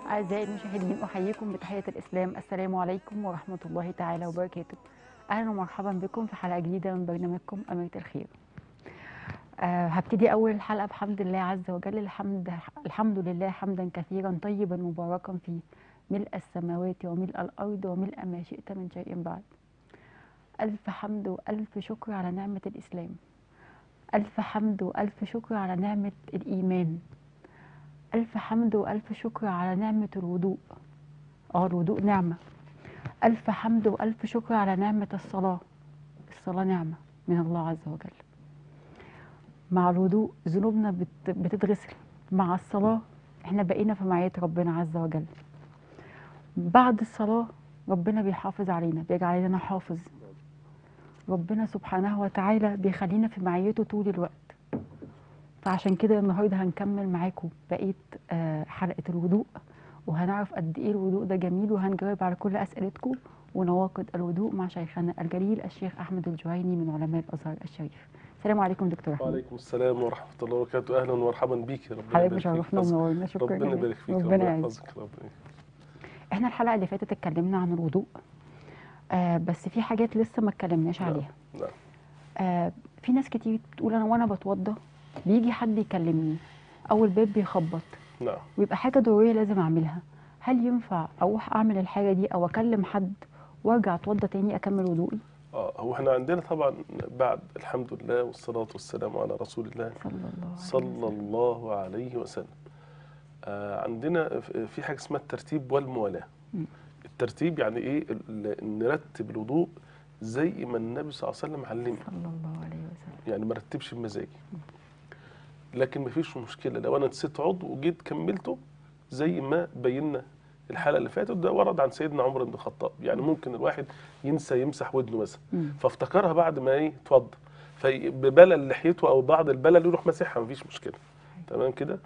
أعزائي المشاهدين أحييكم بتحية الإسلام السلام عليكم ورحمة الله تعالى وبركاته أهلا ومرحبا بكم في حلقة جديدة من برنامجكم أميرة الخير أه هبتدي أول الحلقة بحمد الله عز وجل الحمد, الحمد لله حمدا كثيرا طيبا مباركا فيه ملء السماوات وملء الأرض وملء ما شئت من شيء بعد ألف حمد وألف شكر على نعمة الإسلام ألف حمد وألف شكر على نعمة الإيمان ألف حمد وألف شكر على نعمة الوضوء اه الوضوء نعمة ألف حمد وألف شكر على نعمة الصلاة الصلاة نعمة من الله عز وجل مع الوضوء ذنوبنا بت- بتتغسل مع الصلاة احنا بقينا في معية ربنا عز وجل بعد الصلاة ربنا بيحافظ علينا بيجعل لنا حافظ ربنا سبحانه وتعالى بيخلينا في معيته طول الوقت فعشان كده النهارده هنكمل معاكم بقيه آه، حلقه الوضوء وهنعرف قد ايه الوضوء ده جميل وهنجاوب على كل اسئلتكم ونواقض الوضوء مع شيخنا الجليل الشيخ احمد الجويني من علماء الازهر الشريف. السلام عليكم دكتور احمد. وعليكم السلام ورحمة الله وبركاته أهلا ومرحبا بيك ربنا حضرتك يبارك فيك. مشرفنا يحفظك. ومنورنا شكرا ربنا جدا. يبارك فيك ربنا ربنا يعزك. يحفظك ربنا احنا الحلقه اللي فاتت اتكلمنا عن الوضوء آه بس في حاجات لسه ما اتكلمناش نعم. عليها. نعم آه في ناس كتير بتقول انا وانا بتوضى بيجي حد يكلمني او الباب بيخبط نعم ويبقى حاجة ضرورية لازم أعملها هل ينفع أروح أعمل الحاجة دي أو أكلم حد وأرجع أتوضى تاني أكمل وضوئي اه هو احنا عندنا طبعا بعد الحمد لله والصلاة والسلام على رسول الله صلى الله عليه صلى وسلم. الله عليه وسلم آه عندنا ف- في حاجة اسمها الترتيب والموالاة مم. الترتيب يعني ايه ال- نرتب الوضوء زي ما النبي صلى الله عليه وسلم علمنا صلى الله عليه وسلم يعني ما رتبش بمزاجي لكن مفيش مشكله لو انا نسيت عضو وجيت كملته زي ما بينا الحلقه اللي فاتت ده ورد عن سيدنا عمر بن الخطاب يعني ممكن الواحد ينسى يمسح ودنه مثلا مم. فافتكرها بعد ما ايه اتوضى فببلل لحيته او بعض البلل يروح ماسحها مفيش مشكله تمام كده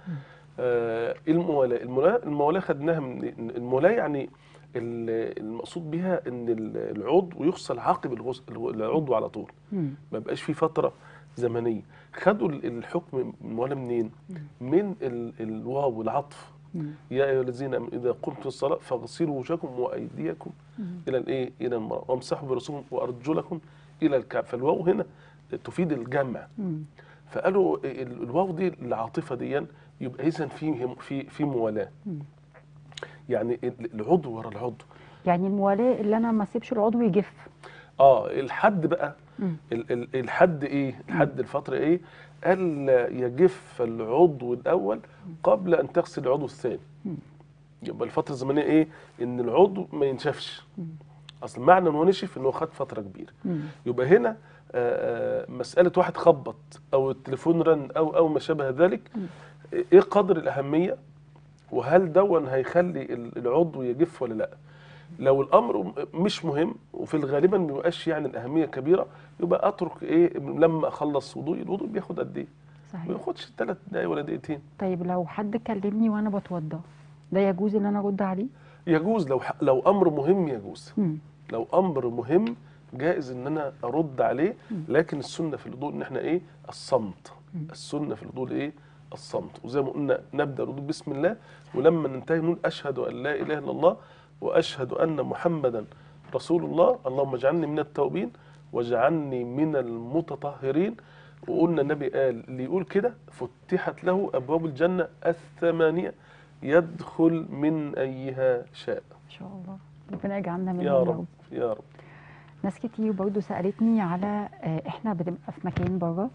آه الموالاه الموالاه الموالاه خدناها من الموالاه يعني ال- المقصود بها ان ال- العضو يغسل عقب الغسل العضو على طول مم. ما بقاش في فتره زمنيه خدوا ال- الحكم من ولا منين من ال- الواو العطف مم. يا ايها الذين امنوا اذا قمتم الصلاه فاغسلوا وجوهكم وايديكم مم. الى الايه الى المرأة وامسحوا برؤوسكم وارجلكم الى الكعب فالواو هنا تفيد الجمع مم. فقالوا ال- الواو دي العاطفه دي يبقى اذا في في في موالاه مم. يعني ال- العضو ورا العضو يعني الموالاة اللي أنا ما أسيبش العضو يجف اه الحد بقى مم. ال- ال- الحد ايه الحد الفتره ايه الا يجف العضو الاول قبل ان تغسل العضو الثاني مم. يبقى الفتره الزمنيه ايه ان العضو ما ينشفش مم. اصل معنى ان هو نشف ان هو خد فتره كبيره مم. يبقى هنا آه، آه، مساله واحد خبط او التليفون رن او او ما شابه ذلك ايه قدر الاهميه وهل دون هيخلي ال- العضو يجف ولا لا لو الامر م- مش مهم وفي الغالبا ما بيبقاش يعني الاهميه كبيره يبقى اترك ايه لما اخلص وضوئي الوضوء بياخد قد ايه ما صحيح بياخدش ثلاث دقايق ولا دقيقتين طيب لو حد كلمني وأنا بتوضى ده يجوز إن أنا أرد عليه؟ يجوز لو ح- لو امر مهم يجوز مم. لو امر مهم جائز ان انا ارد عليه لكن السنه في الوضوء ان احنا ايه الصمت السنه في الوضوء ايه الصمت وزي ما قلنا نبدا الوضوء بسم الله ولما ننتهي نقول اشهد ان لا اله الا الله واشهد ان محمدا رسول الله اللهم اجعلني من التوبين واجعلني من المتطهرين وقلنا النبي قال اللي يقول كده فتحت له ابواب الجنه الثمانيه يدخل من ايها شاء إن شاء الله ربنا يجعلنا منهم يا رب يا رب ناس كتير برضو سألتني على آه، احنا بنبقى في مكان بره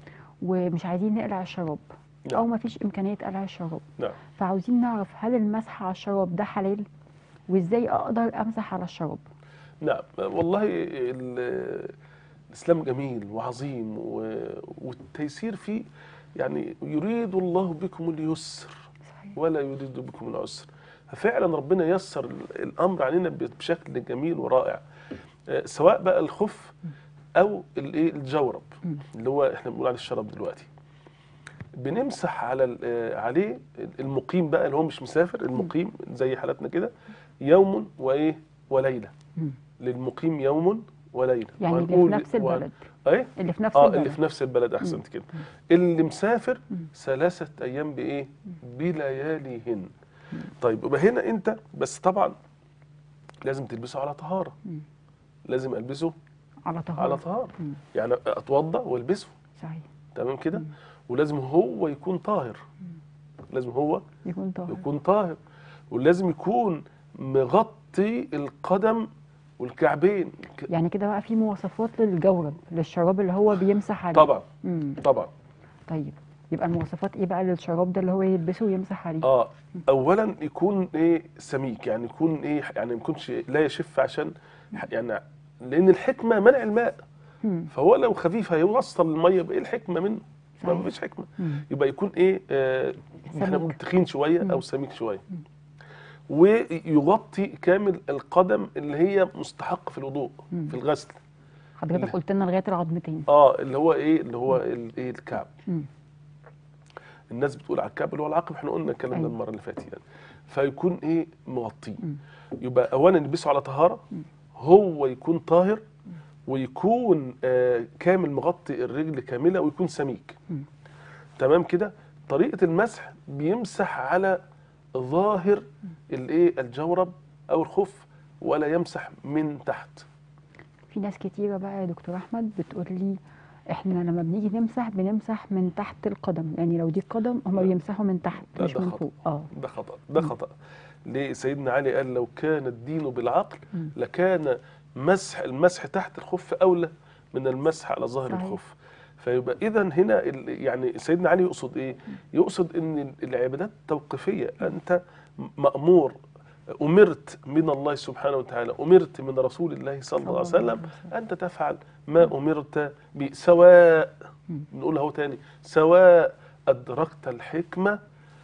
ومش عايزين نقلع الشراب نعم. او مفيش امكانيه قلع الشراب نعم فعاوزين نعرف هل المسح على الشراب ده حلال وازاي اقدر امسح على الشراب نعم والله ال- الإسلام جميل وعظيم و- والتيسير فيه يعني يريد الله بكم اليسر صحيح ولا يريد بكم العسر ففعلا ربنا يسر ال- الأمر علينا بشكل جميل ورائع آه، سواء بقى الخف أو الإيه الجورب اللي هو احنا بنقول عليه الشراب دلوقتي بنمسح على ال- آه، عليه المقيم بقى اللي هو مش مسافر المقيم زي حالتنا كده يوم وايه وليله مم. للمقيم يوم وليله يعني اللي في وهنقول- نفس وهن- البلد ايه اللي في نفس اه البلد اللي في نفس البلد احسنت كده اللي مسافر ثلاثه ايام بايه بلياليهن طيب يبقى هنا انت بس طبعا لازم تلبسه على طهاره مم. لازم البسه على طهارة على طهاره مم. يعني اتوضا والبسه صحيح تمام كده ولازم هو يكون طاهر لازم هو يكون طاهر يكون طاهر ولازم يكون مغطي القدم والكعبين ك- يعني كده بقى في مواصفات للجورب للشراب اللي هو بيمسح عليه طبعا مم. طبعا طيب يبقى المواصفات ايه بقى للشراب ده اللي هو يلبسه ويمسح عليه اه اولا يكون ايه سميك يعني يكون ايه يعني ما يكونش لا يشف عشان يعني لان الحكمه منع الماء مم. فهو لو خفيف هيوصل الميه يبقى ايه الحكمه منه ما صحيح. فيش حكمه مم. يبقى يكون ايه آه احنا سميك. بنقول تخين شويه مم. او سميك شويه ويغطي كامل القدم اللي هي مستحق في الوضوء مم. في الغسل حضرتك قلت لنا لغايه العظمتين اه اللي هو ايه اللي هو ال- ايه الكعب مم. الناس بتقول على الكعب اللي هو العقب احنا قلنا الكلام ده أيوة. المره اللي فاتت يعني فيكون ايه مغطيه مم. يبقى اولا يلبسه على طهاره هو يكون طاهر ويكون آه كامل مغطي الرجل كامله ويكون سميك مم. تمام كده طريقه المسح بيمسح على ظاهر الايه الجورب او الخف ولا يمسح من تحت في ناس كتيره بقى يا دكتور احمد بتقول لي احنا لما بنيجي نمسح بنمسح من تحت القدم يعني لو دي القدم هم لا. بيمسحوا من تحت لا، مش ده من خطأ. فوق اه ده خطأ ده خطأ ليه سيدنا علي قال لو كان الدين بالعقل مم. لكان مسح المسح تحت الخف أولى من المسح على ظهر صحيح. الخف فيبقى إذا هنا ال- يعني سيدنا علي يقصد إيه؟ يقصد إن العبادات توقيفية أنت مأمور أمرت من الله سبحانه وتعالى أمرت من رسول الله صلى الله عليه وسلم أنت تفعل ما أمرت به سواء مم. نقولها هو تاني سواء أدركت الحكمة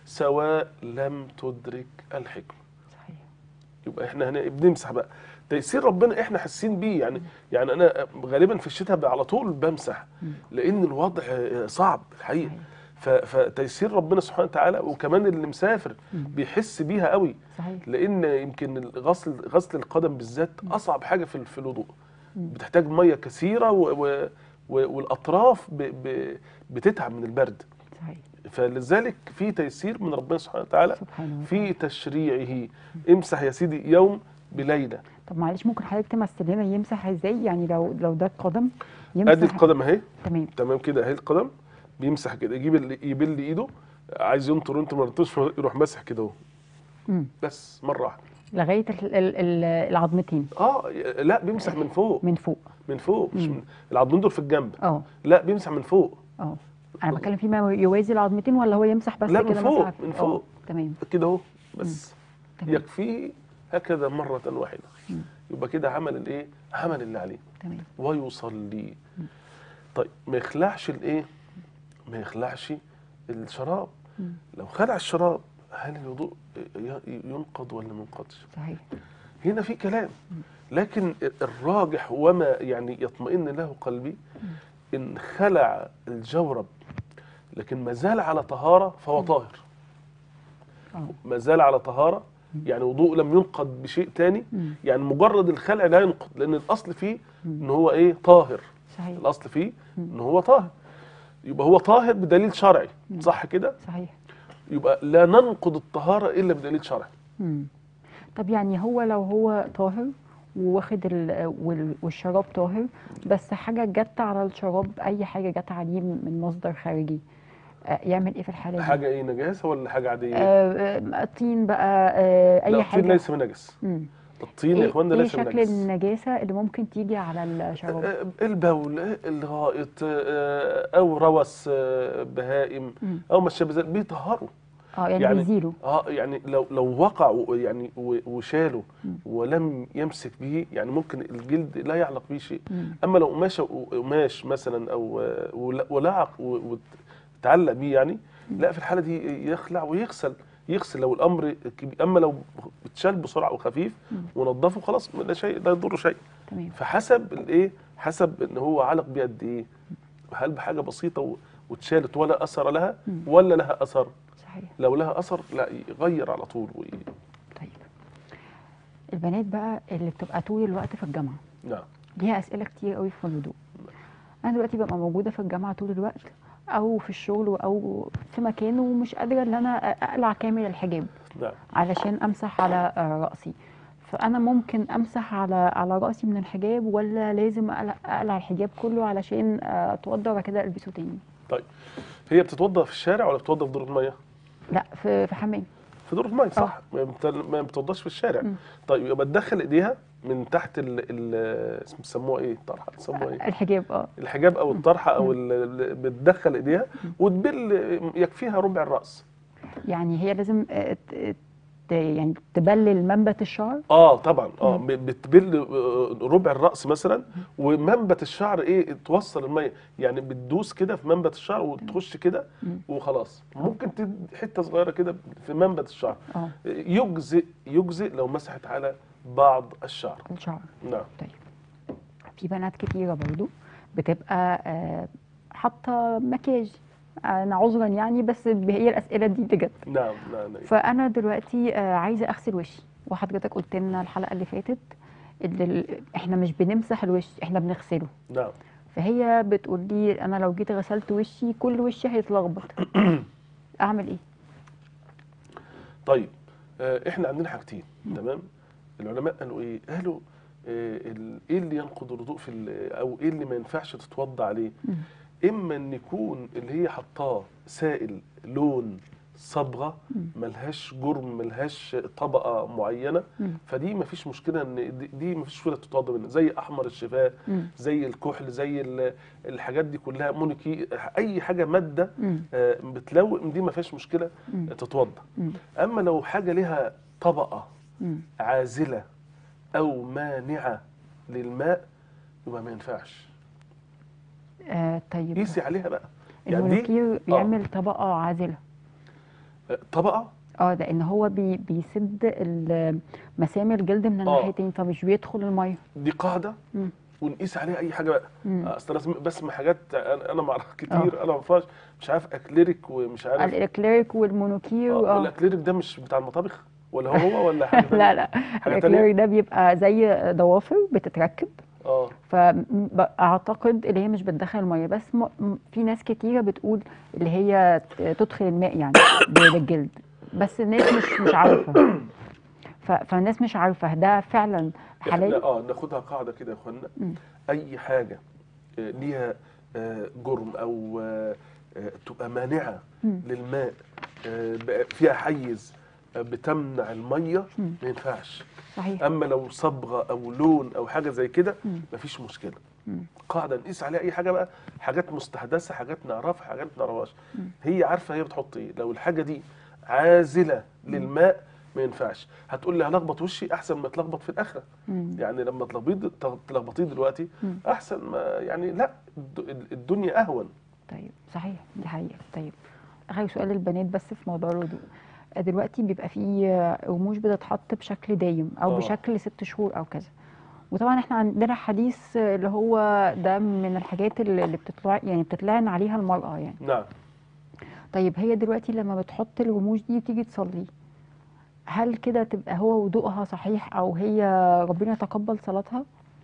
سواء لم تدرك الحكمة صحيح يبقى احنا هنا بنمسح بقى تيسير ربنا احنا حاسين بيه يعني يعني انا غالبا في الشتاء بقى على طول بمسح مم. لان الوضع صعب الحقيقه صحيح. ف- فتيسير ربنا سبحانه وتعالى وكمان اللي مسافر مم. بيحس بيها قوي صحيح لان يمكن غسل غسل القدم بالذات اصعب حاجه في في الوضوء مم. بتحتاج ميه كثيره و و و والاطراف ب ب بتتعب من البرد صحيح فلذلك في تيسير من ربنا سبحانه وتعالى سبحانه في وتعالى تشريعه امسح يا سيدي يوم بليله طب معلش ممكن حضرتك تمثل لنا يمسح ازاي يعني لو لو ده القدم ادي يمسح القدم اهي تمام تمام كده اهي القدم بيمسح كده يجيب ال- يبل ايده عايز ينطر ينطر ما ينطرش يروح ماسح كده اهو مم. بس مره واحده لغايه ال- ال- ال- العظمتين اه لا بيمسح من فوق من فوق من فوق مش مم. من العضمين دول في الجنب اه لا بيمسح من فوق اه انا بتكلم فيما يوازي العظمتين ولا هو يمسح بس لا، من كده فوق، مسحك؟ من آه، فوق. تمام كده اهو بس تمام يكفيه هكذا مره واحده مم. يبقى كده عمل الايه عمل اللي عليه تمام ويصلي طيب ما يخلعش الايه ما يخلعش الشراب مم. لو خلع الشراب هل الوضوء ي- ينقض ولا ما ينقضش صحيح هنا في كلام لكن الراجح وما يعني يطمئن له قلبي ان خلع الجورب لكن ما زال على طهارة فهو طاهر اه ما زال على طهارة يعني وضوء لم ينقض بشيء تاني مم. يعني مجرد الخلع لا ينقض لان الاصل فيه ان هو ايه طاهر صحيح الاصل فيه ان هو طاهر يبقى هو طاهر بدليل شرعي صح كده صحيح يبقى لا ننقض الطهارة الا بدليل شرعي مم. طب يعني هو لو هو طاهر وواخد ال- وال- والشراب طاهر بس حاجه جت على الشراب اي حاجه جت عليه من مصدر خارجي آه، يعمل ايه في الحاله دي؟ حاجة ايه نجاسة ولا حاجة عادية آه، آه، طين بقى آه، اي لا حاجه الطين ليس بنجس مم. الطين يا ايه اخوانا إيه ليس شكل بنجس النجاسه اللي ممكن تيجي على الشراب؟ آه، البول آه، الغائط آه، او روث آه، بهائم مم. او ما شابه ذلك بيطهروا اه يعني, يعني- بيزيلوا اه يعني لو لو وقع و- يعني و- وشاله مم. ولم يمسك به يعني ممكن الجلد لا يعلق به شيء مم. اما لو قماش قماش مثلا او آه، ول- ولعق و- وتعلق بيه يعني لا في الحاله دي يخلع ويغسل يغسل لو الامر كبير اما لو اتشال بسرعه وخفيف مم. ونضفه خلاص لا شيء لا يضر شيء تمام فحسب الايه حسب ان هو علق بيه قد ايه هل بحاجه بسيطه و- واتشالت ولا اثر لها مم. ولا لها اثر صحيح لو لها اثر لا يغير على طول وي... طيب البنات بقى اللي بتبقى طول الوقت في الجامعه نعم ليها اسئله كتير قوي في الوضوء انا دلوقتي ببقى موجوده في الجامعه طول الوقت او في الشغل او في مكان ومش قادره ان انا اقلع كامل الحجاب نعم علشان امسح على آه، راسي فانا ممكن امسح على على راسي من الحجاب ولا لازم اقلع أقلع الحجاب كله علشان آه، اتوضى وبعد كده البسه تاني طيب هي بتتوضا في الشارع ولا بتتوضا في دورة الميه؟ لا في في حمام في دورة الميه صح ما بت- ما بتتوضاش في الشارع مم. طيب يبقى تدخل ايديها من تحت ال ال اسم- بيسموها ايه الطرحه بيسموها ايه؟ الحجاب اه الحجاب او الطرحه او ال- ال- بتدخل ايديها وتبل يكفيها ربع الراس يعني هي لازم آه، ت- ت- يعني تبلل منبت الشعر اه طبعا اه مم. ب- بتبل آه، ربع الراس مثلا ومنبت الشعر ايه توصل الميه يعني بتدوس كده في منبت الشعر وتخش كده مم. وخلاص ممكن تدي حته صغيره كده في منبت الشعر اه يجزئ يجزئ لو مسحت على بعض الشعر الشعر نعم طيب في بنات كتيرة برضو بتبقى آه، حاطة مكياج أنا عذرا يعني بس هي الأسئلة دي بجد نعم نعم نعم. فأنا دلوقتي آه، عايزة أغسل وشي وحضرتك قلت لنا الحلقة اللي فاتت إن ال- إحنا مش بنمسح الوش إحنا بنغسله نعم فهي بتقول لي أنا لو جيت غسلت وشي كل وشي هيتلخبط أعمل إيه؟ طيب آه، احنا عندنا حاجتين تمام العلماء قالوا ايه قالوا آه، ال- ايه اللي ينقض الوضوء في ال- او ايه اللي ما ينفعش تتوضا عليه مم. اما ان يكون اللي هي حطاه سائل لون صبغه مم. ملهاش جرم ملهاش طبقه معينه مم. فدي ما فيش مشكله ان دي- دي ما فيش مشكله تتوضا منها زي احمر الشفاه مم. زي الكحل زي ال- الحاجات دي كلها مونيكي اي حاجه ماده مم. آه، بتلون دي ما فيهاش مشكله مم. تتوضا مم. اما لو حاجه لها طبقه مم. عازله او مانعه للماء يبقى ما ينفعش آه طيب قيسي عليها بقى يعني دي المونوكير بيعمل طبقة عازلة آه، طبقه اه ده ان هو بي بيسد ال- مسام الجلد من الناحيتين فمش بيدخل الميه دي قاعده مم. ونقيس عليها اي حاجه بقى مم. آه، اصل انا سم- بسمع حاجات انا أنا ما اعرف كتير انا ما اعرفهاش مش عارف اكليريك ومش عارف الاكليريك والمونوكير آه، اه والاكليريك ده مش بتاع المطابخ ولا هو هو ولا حاجه تانية؟ لا لا حاجه تانية الاكليريك ده بيبقى زي ضوافر بتتركب اه فاعتقد اللي هي مش بتدخل الميه بس م... م- في ناس كتيره بتقول اللي هي ت- تدخل الماء يعني للجلد بس الناس مش مش عارفه ف... فالناس مش عارفه ده فعلا احنا حلال اه ناخدها قاعده كده يا اخوانا مم. اي حاجه آه، ليها آه، جرم او آه، آه، تبقى مانعه مم. للماء آه، بقى فيها حيز آه، بتمنع الميه مم. ما ينفعش صحيح اما لو صبغه او لون او حاجه زي كده مم. مفيش مشكله مم. قاعده نقيس عليها اي حاجه بقى حاجات مستحدثه حاجات نعرفها حاجات ما نعرفهاش مم. هي عارفه هي بتحط ايه لو الحاجه دي عازله للماء ما ينفعش هتقول لي هلخبط وشي احسن ما تلخبط في الاخره مم. يعني لما تلخبطي تلخبطيه دلوقتي مم. احسن ما يعني لا الد- الدنيا اهون طيب صحيح دي حقيقة طيب آخر سؤال للبنات بس في موضوع الوضوء دلوقتي بيبقى فيه رموش بتتحط بشكل دايم أو آه. بشكل ست شهور أو كذا وطبعا احنا عندنا حديث اللي هو ده من الحاجات اللي اللي بتطلع يعني بتتلعن عليها المرأة يعني نعم طيب هي دلوقتي لما بتحط الرموش دي وتيجي تصلي هل كده تبقى هو وضوءها صحيح أو هي ربنا يتقبل صلاتها؟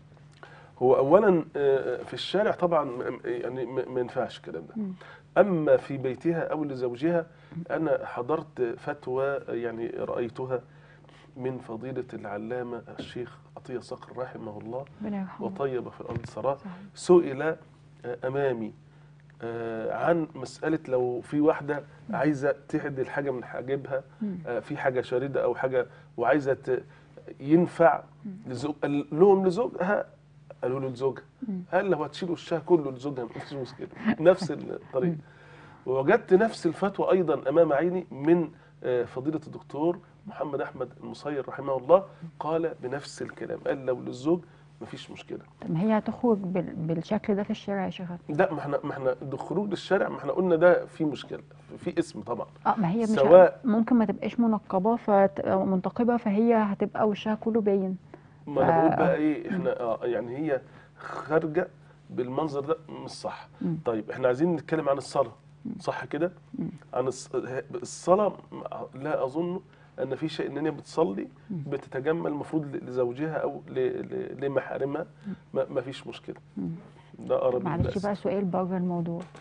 هو اولا آه، في الشارع طبعا م- يعني م- ما ينفعش الكلام ده مم. اما في بيتها او لزوجها انا حضرت فتوى يعني رايتها من فضيله العلامه الشيخ عطيه صقر رحمه الله ربنا يرحمه وطيب في الارض سراء صحيح. سئل آه، امامي آه، عن مساله لو في واحده عايزه تهدي حاجه من حاجبها مم. آه، في حاجه شارده او حاجه وعايزه ت- ينفع لزوج قال لهم لزوجها قالوا له لزوجها مم. قال لو هتشيل وشها كله لزوجها مفيش مشكله نفس الطريقه ووجدت نفس الفتوى ايضا امام عيني من آه، فضيله الدكتور محمد احمد المصير رحمه الله قال بنفس الكلام قال لو للزوج مفيش مشكله طب ما هي هتخرج بال- بالشكل ده في الشارع يا شيخ لا ما احنا ما احنا الخروج للشارع ما احنا قلنا ده في مشكله في اسم طبعا اه ما هي مش سواء- ممكن ما تبقاش منقبه فتبقى منتقبه فهي هتبقى وشها كله باين ما انا آه، بقول بقى آه. ايه احنا اه يعني هي خارجه بالمنظر ده مش صح مم. طيب احنا عايزين نتكلم عن الصلاه صح كده مم. عن الص- الصلاه لا اظن ان في شيء ان هي بتصلي بتتجمل المفروض لزوجها او ل- ل- لمحارمها ما ما فيش مشكله مم. ده اقرب معلش للناس بقى سؤال بره الموضوع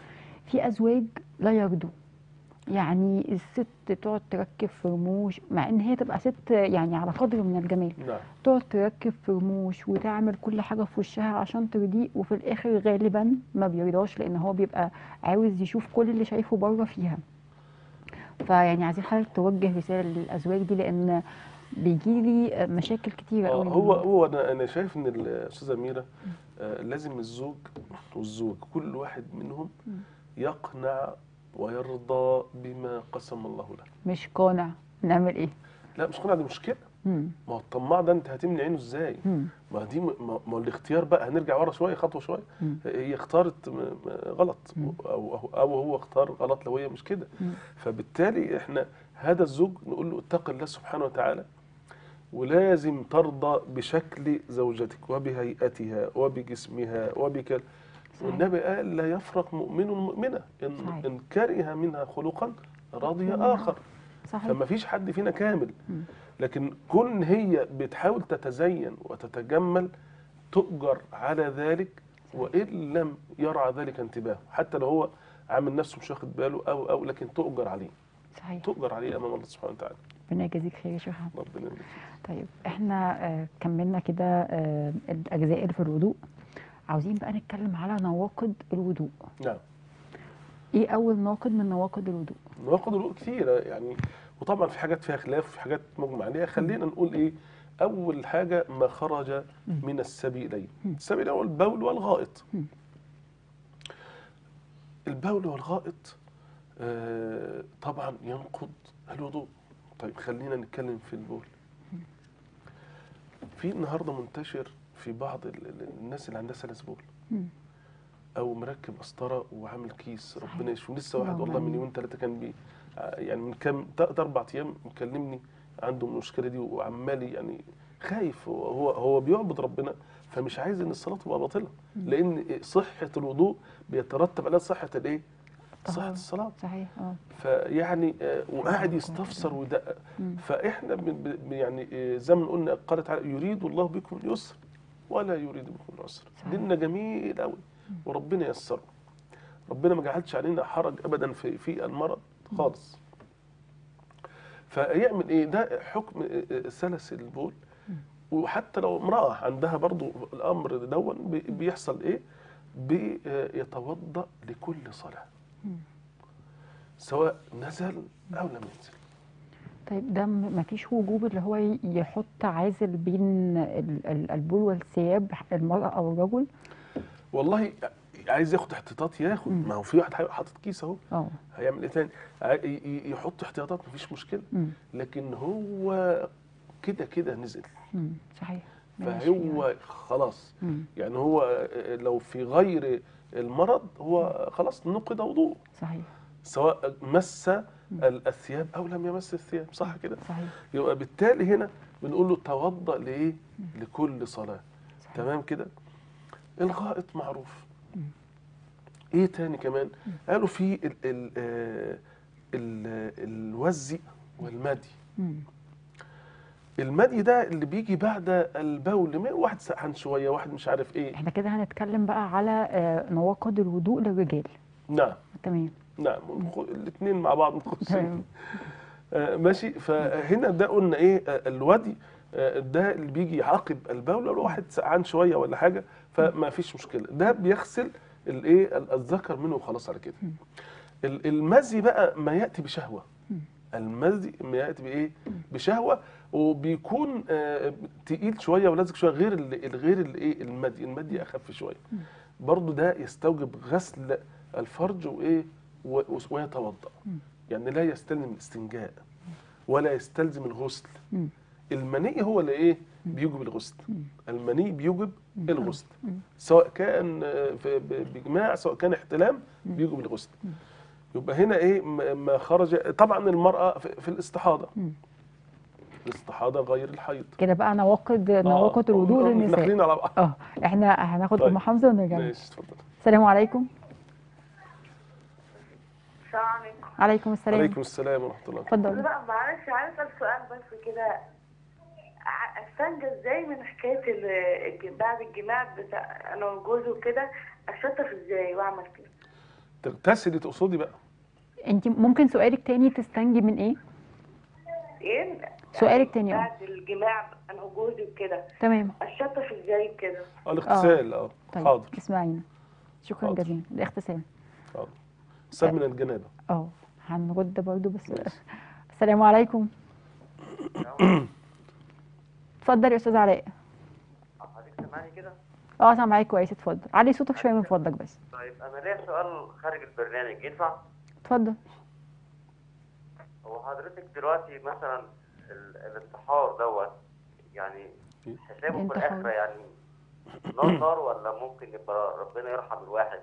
في ازواج لا يرضوا يعني الست تقعد تركب في رموش مع ان هي تبقى ست يعني على قدر من الجمال نعم تقعد تركب في رموش وتعمل كل حاجه في وشها عشان ترضيه وفي الاخر غالبا ما بيرضاش لان هو بيبقى عاوز يشوف كل اللي شايفه بره فيها فيعني عايزين حضرتك توجه رساله للازواج دي لان بيجي لي مشاكل كتيره آه، قوي هو هو انا انا شايف ان الاستاذه اميره آه، لازم الزوج والزوج كل واحد منهم يقنع ويرضى بما قسم الله له مش قانع نعمل ايه لا مش قناع دي مشكله مم. ما هو الطماع ده انت هتمنع عينه ازاي مم. ما دي م- ما ما هو الاختيار بقى هنرجع ورا شويه خطوه شويه مم. هي اختارت م- م- غلط مم. او او او هو اختار غلط لو هي مش كده مم. فبالتالي احنا هذا الزوج نقول له اتق الله سبحانه وتعالى ولازم ترضى بشكل زوجتك وبهيئتها وبجسمها وبكل صحيح. والنبي قال لا يفرق مؤمن مؤمنة إن, صحيح. إن كره منها خلقا رضي مم. آخر صحيح فما فيش حد فينا كامل مم. لكن كون هي بتحاول تتزين وتتجمل تؤجر على ذلك وإن لم يرعى ذلك انتباه حتى لو هو عامل نفسه مش واخد باله أو أو لكن تؤجر عليه صحيح تؤجر عليه أمام الله سبحانه وتعالى ربنا يجازيك خير يا شيخ أحمد. ربنا يبارك فيك. طيب احنا آه، كملنا كده آه، الاجزاء اللي في الوضوء عاوزين بقى نتكلم على نواقض الوضوء نعم ايه اول ناقض من نواقض الوضوء نواقض الوضوء كتيرة يعني وطبعا في حاجات فيها خلاف وفي حاجات مجمع عليها خلينا نقول ايه اول حاجة ما خرج من السبيلين السبيل هو البول والغائط مم. البول والغائط آه طبعا ينقض الوضوء طيب خلينا نتكلم في البول في النهارده منتشر في بعض ال- ال- الناس اللي عندها سلس بول مم. او مركب قسطره وعامل كيس صحيح. ربنا يشفيه لسه واحد اللهم والله من آمين. يومين ثلاثه كان بي ع- يعني من كام تلات اربع ايام مكلمني عنده المشكله دي وعمال يعني خايف هو هو, هو بيعبد ربنا فمش عايز ان الصلاه تبقى باطله لان صحه الوضوء بيترتب عليها صحه الايه؟ صحه طهارة. الصلاه صحيح اه فيعني آه، وقاعد يستفسر ويدقق مم. فاحنا بن- بن- يعني آه، زي ما قلنا قال تعالى يريد الله بكم اليسر ولا يريد بكم العسر صحيح. ديننا جميل قوي وربنا يسره ربنا ما جعلش علينا حرج ابدا في في المرض خالص فيعمل ايه ده حكم آه، آه، سلس البول وحتى لو امراه عندها برضو الامر دون بي- بيحصل ايه بيتوضا لكل صلاه مم. سواء نزل او لم ينزل طيب ده م- مفيش وجوب اللي هو ي- يحط عازل بين ال- ال- البول والثياب المرأة أو الرجل والله عايز ياخد احتياطات ياخد مم. ما هو في واحد هيبقى حاطط كيس اهو اه هيعمل ايه تاني ع- ي- ي- يحط احتياطات مفيش مشكله مم. لكن هو كده كده نزل مم. صحيح ماشي فهو خلاص مم. يعني هو لو في غير المرض هو خلاص نقض وضوء صحيح سواء مس الثياب او لم يمس الثياب صح كده صحيح يبقى بالتالي هنا بنقول له توضأ لايه لكل صلاه صحيح تمام كده الغائط معروف مم. ايه تاني كمان قالوا في ال ال آه، ال الوزي والمدي مم. المدي ده اللي بيجي بعد البول ما واحد سقعان شويه واحد مش عارف ايه احنا كده هنتكلم بقى على آه، نواقض الوضوء للرجال نعم تمام نعم الاثنين مع بعض متخصصين تمام آه ماشي فهنا ده قلنا ايه آه الودي آه ده اللي بيجي يعاقب البول لو واحد سقعان شويه ولا حاجه فما فيش مشكله ده بيغسل الايه ال- الذكر منه وخلاص على كده ال- المزي بقى ما ياتي بشهوه المزي ما ياتي بايه بشهوه وبيكون آه تقيل شويه ولازق شويه غير ال- الغير الايه المدي المدي اخف شويه برضو ده يستوجب غسل الفرج وايه و- ويتوضا يعني لا يستلزم الاستنجاء ولا يستلزم الغسل مم. المني هو اللي ايه بيوجب الغسل المني بيوجب الغسل سواء كان آه، في- ب- بجماع سواء كان احتلام بيوجب الغسل يبقى هنا ايه م- ما خرج طبعا المراه في في الاستحاضه مم. الاستحاضه غير الحيض كده بقى نواقض نواقض آه، الوضوء آه، للنساء داخلين على بعض اه احنا هناخد طيب. ام حمزه ونرجع لك. ماشي اتفضل السلام عليكم السلام عليكم عليكم السلام عليكم السلام ورحمه الله اتفضل لا معلش عايز اسال سؤال بس كده ع- استنجى ازاي من حكايه ال- الج- بعد الجماع بتاع انا وجوزي وكده اشطف ازاي واعمل كده تغتسلي تقصدي بقى انت ممكن سؤالك تاني تستنجي من ايه ايه سؤالك تاني اه بعد الجماع انا وجوزي وكده تمام الشطه ازاي كده اه الاغتسال اه طيب حاضر اسمعينا شكرا حاضر. جزيلا الاغتسال حاضر سال من الجنابه اه هنرد برضو بس السلام عليكم اتفضل يا استاذ علاء حضرتك سامعني كده؟ اه سامعاك كويس اتفضل علي صوتك شويه من فضلك بس طيب انا ليا سؤال خارج البرنامج ينفع؟ اتفضل هو حضرتك دلوقتي مثلا ال- الانتحار دوت يعني حسابه في الانتحار. الاخره يعني نار نار ولا ممكن يبقى ربنا يرحم الواحد؟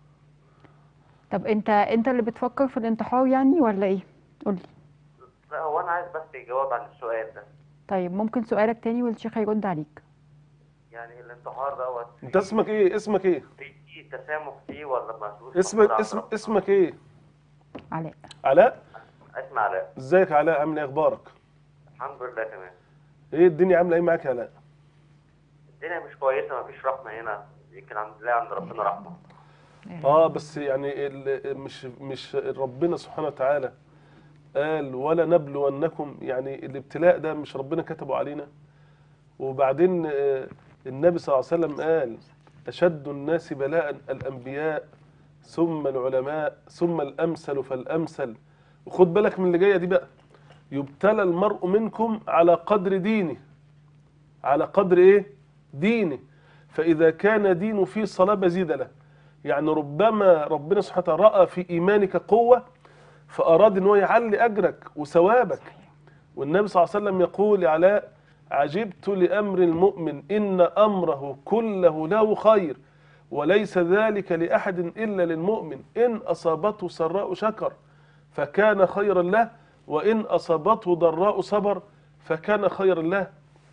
طب انت انت اللي بتفكر في الانتحار يعني ولا ايه قولي لا هو انا عايز بس يجاوب عن السؤال ده طيب ممكن سؤالك تاني والشيخ هيرد عليك يعني الانتحار دوت انت اسمك ايه اسمك ايه في في تسامح فيه ولا مسؤول اسمك اسم اسمك ايه علاء علاء اسمع علاء ازيك يا علاء عامل ايه اخبارك الحمد لله تمام ايه الدنيا عامله ايه معاك يا علاء الدنيا مش كويسه مفيش رحمه هنا يمكن عند الله عند ربنا رحمه اه بس يعني ال- مش مش ربنا سبحانه وتعالى قال ولا نبلونكم يعني الابتلاء ده مش ربنا كتبه علينا وبعدين آه، النبي صلى الله عليه وسلم قال أشد الناس بلاء الأنبياء ثم العلماء ثم الأمثل فالأمثل وخد بالك من اللي جاية دي بقى يبتلى المرء منكم على قدر دينه على قدر ايه دينه فإذا كان دينه فيه صلابة زيد له يعني ربما ربنا سبحانه وتعالى رأى في إيمانك قوة فأراد أن هو يعلي أجرك وثوابك والنبي صلى الله عليه وسلم يقول يا علاء عجبت لأمر المؤمن إن أمره كله له خير وليس ذلك لأحد إلا للمؤمن إن أصابته سراء شكر فكان خيرا له وإن أصابته ضراء صبر فكان خيرا له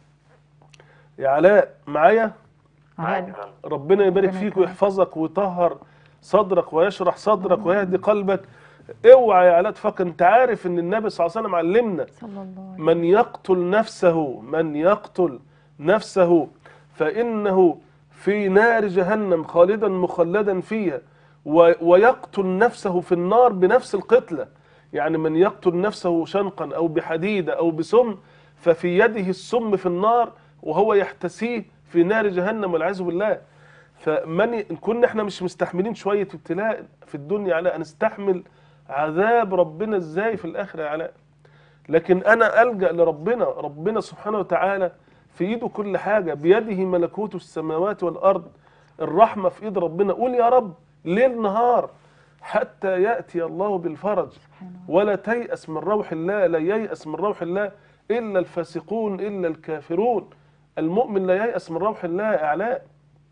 يا علاء معايا علاء ربنا يبارك ربنا فيك يكرمك. ويحفظك ويطهر صدرك ويشرح صدرك ويهدي قلبك اوعى يا علاء تفكر انت عارف ان النبي صلى الله عليه وسلم علمنا صلى الله عليه من يقتل نفسه من يقتل نفسه فإنه في نار جهنم خالدا مخلدا فيها و- ويقتل نفسه في النار بنفس القتلة يعني من يقتل نفسه شنقا أو بحديدة أو بسم ففي يده السم في النار وهو يحتسيه في نار جهنم والعياذ بالله فمن ي- إن كنا احنا مش مستحملين شوية ابتلاء في الدنيا على أن نستحمل عذاب ربنا ازاي في الآخرة يا علاء لكن انا الجا لربنا ربنا سبحانه وتعالى في ايده كل حاجه بيده ملكوت السماوات والارض الرحمه في ايد ربنا قول يا رب ليل نهار حتى ياتي الله بالفرج سبحانه ولا تيأس من روح الله لا ييأس من روح الله الا الفاسقون الا الكافرون المؤمن لا ييأس من روح الله يا اعلاء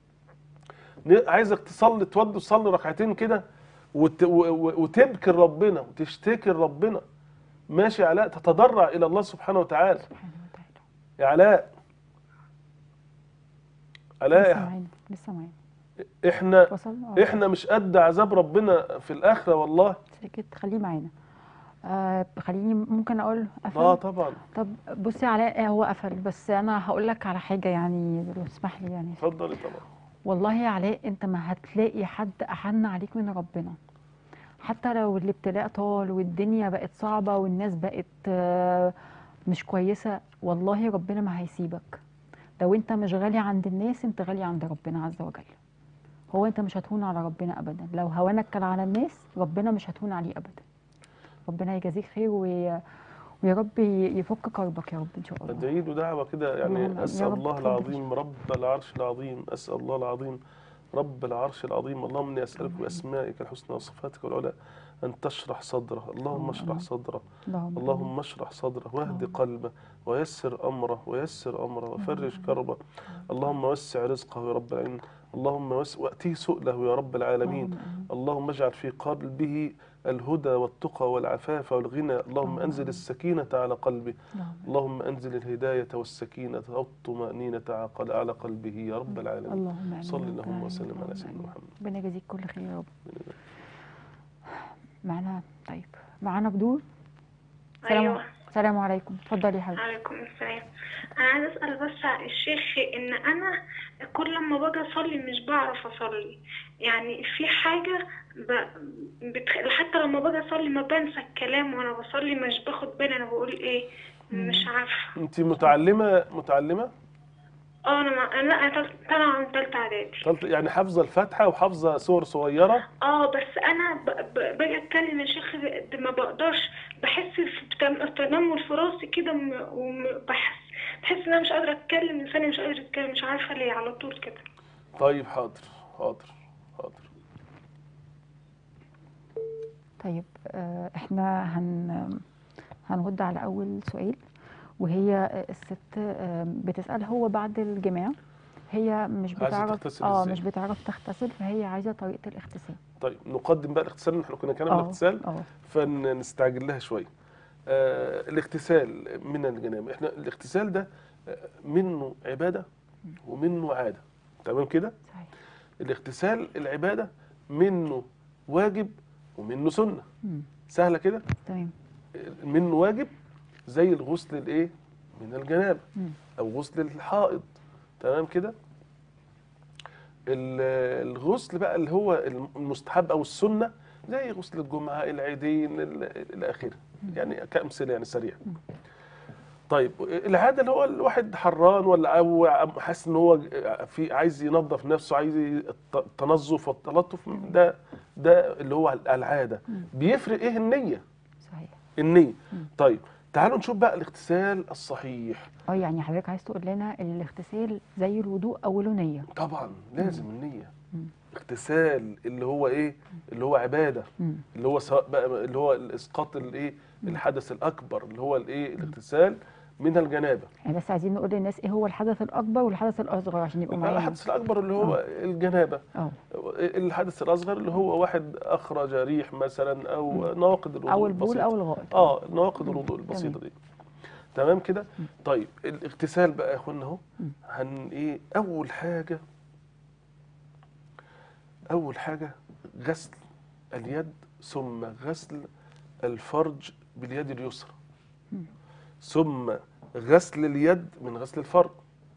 ن- عايزك تصلي تودي تصلي ركعتين كده وت- و- و- وتبكي ربنا وتشتكي ربنا ماشي يا علاء تتضرع الى الله سبحانه وتعالى سبحانه وتعالى يا علاء علاء لسه يا- معانا لسه معانا احنا وصلنا آه. احنا مش قد عذاب ربنا في الاخره والله سكت خليه معانا آه خليني ممكن اقول قفل اه طبعا طب بصي علاء هو قفل بس انا هقول لك على حاجه يعني لو تسمح لي يعني اتفضلي طبعا والله يا علاء انت ما هتلاقي حد احن عليك من ربنا حتى لو الابتلاء طال والدنيا بقت صعبة والناس بقت آه، مش كويسة والله ربنا ما هيسيبك لو انت مش غالي عند الناس انت غالي عند ربنا عز وجل هو انت مش هتهون على ربنا ابدا لو هوانك كان على الناس ربنا مش هتهون عليه ابدا ربنا يجازيك خير وي... ويا رب يفك كربك يا رب ان شاء الله ادعي له دعوه كده اللهم يعني آمين. اسال يا رب الله اتفضل. العظيم رب العرش العظيم اسال الله العظيم رب العرش العظيم اللهم اني اسالك باسمائك الحسنى وصفاتك العلى ان تشرح صدره اللهم اشرح صدره اللهم اللهم اشرح صدره واهد اللهم. قلبه ويسر امره ويسر امره وفرج كربه اللهم وسع رزقه يا رب العالمين اللهم وسع واتيه سؤله يا رب العالمين اللهم آمين. اللهم اجعل في قلبه الهدى والتقى والعفاف والغنى اللهم اللهم انزل آمين. السكينه على قلبه اللهم اللهم انزل الهدايه والسكينه والطمانينه على على قلبه يا رب العالمين اللهم امين صل يا رب اللهم العالمين. وسلم على اللهم سيدنا آمين. محمد ربنا يجازيك كل خير يا رب معانا طيب معانا بدور السلام ايوه السلام عليكم اتفضلي يا حبيبتي عليكم السلام انا عايزه اسال بس على الشيخ ان انا كل لما باجي اصلي مش بعرف اصلي يعني في حاجه ب... بتخ... حتى لما باجي اصلي ما بنسى الكلام وانا بصلي مش باخد بالي انا بقول ايه مش عارفه انت متعلمه متعلمه اه انا ما... لا انا تالت- طالعه من تالتة اعدادي قلت يعني حافظه الفاتحه وحافظه سور صغيره اه بس انا ب... ب... باجي اتكلم يا شيخ ب- ما بقدرش بحس في بتم- تنمل في راسي كده وم- وبحس بحس ان انا مش قادره اتكلم لساني مش قادر اتكلم مش عارفه ليه على طول كده طيب حاضر حاضر حاضر طيب آه، احنا هن هنرد على اول سؤال وهي الست آه، بتسأل هو بعد الجماع هي مش عايزة بتعرف تغتسل اه إزاي؟ مش بتعرف تغتسل فهي عايزه طريقه الاغتسال طيب نقدم بقى الاغتسال احنا كنا كلام اه الاغتسال اه فنستعجل لها شويه آه الاغتسال من الجنابه احنا الاغتسال ده آه، منه عباده ومنه عاده تمام كده صحيح الاغتسال العباده منه واجب ومنه سنه مم. سهله كده تمام منه واجب زي الغسل الايه من الجنابه مم. او غسل الحائض تمام كده ال- الغسل بقى اللي هو المستحب او السنه زي غسل الجمعه العيدين ال- الى اخره يعني كامثله يعني سريع طيب العاده اللي هو الواحد حران ولا او حاسس ان هو في عايز ينظف نفسه عايز الت- التنظف والتلطف ده ده اللي هو العاده بيفرق ايه النيه صحيح النيه طيب تعالوا نشوف بقى الاغتسال الصحيح اه يعني حضرتك عايز تقول لنا الاغتسال زي الوضوء اوله نيه طبعا لازم النية مم. اغتسال اللي هو ايه اللي هو عبادة مم. اللي هو سواء بقى اللي هو الاسقاط الايه الحدث الاكبر اللي هو الايه الاغتسال من الجنابة يعني بس عايزين نقول للناس ايه هو الحدث الاكبر والحدث الاصغر عشان يبقوا معانا الحدث الاكبر اللي هو الجنابة اه الحدث الاصغر اللي هو واحد اخرج ريح مثلا او نواقض الوضوء او البول البسيطة. او الغائط اه نواقض الوضوء البسيطه دي تمام كده طيب الاغتسال بقى يا اخوانا اهو هن ايه اول حاجه اول حاجه غسل اليد ثم غسل الفرج باليد اليسرى ثم غسل اليد من غسل الفرج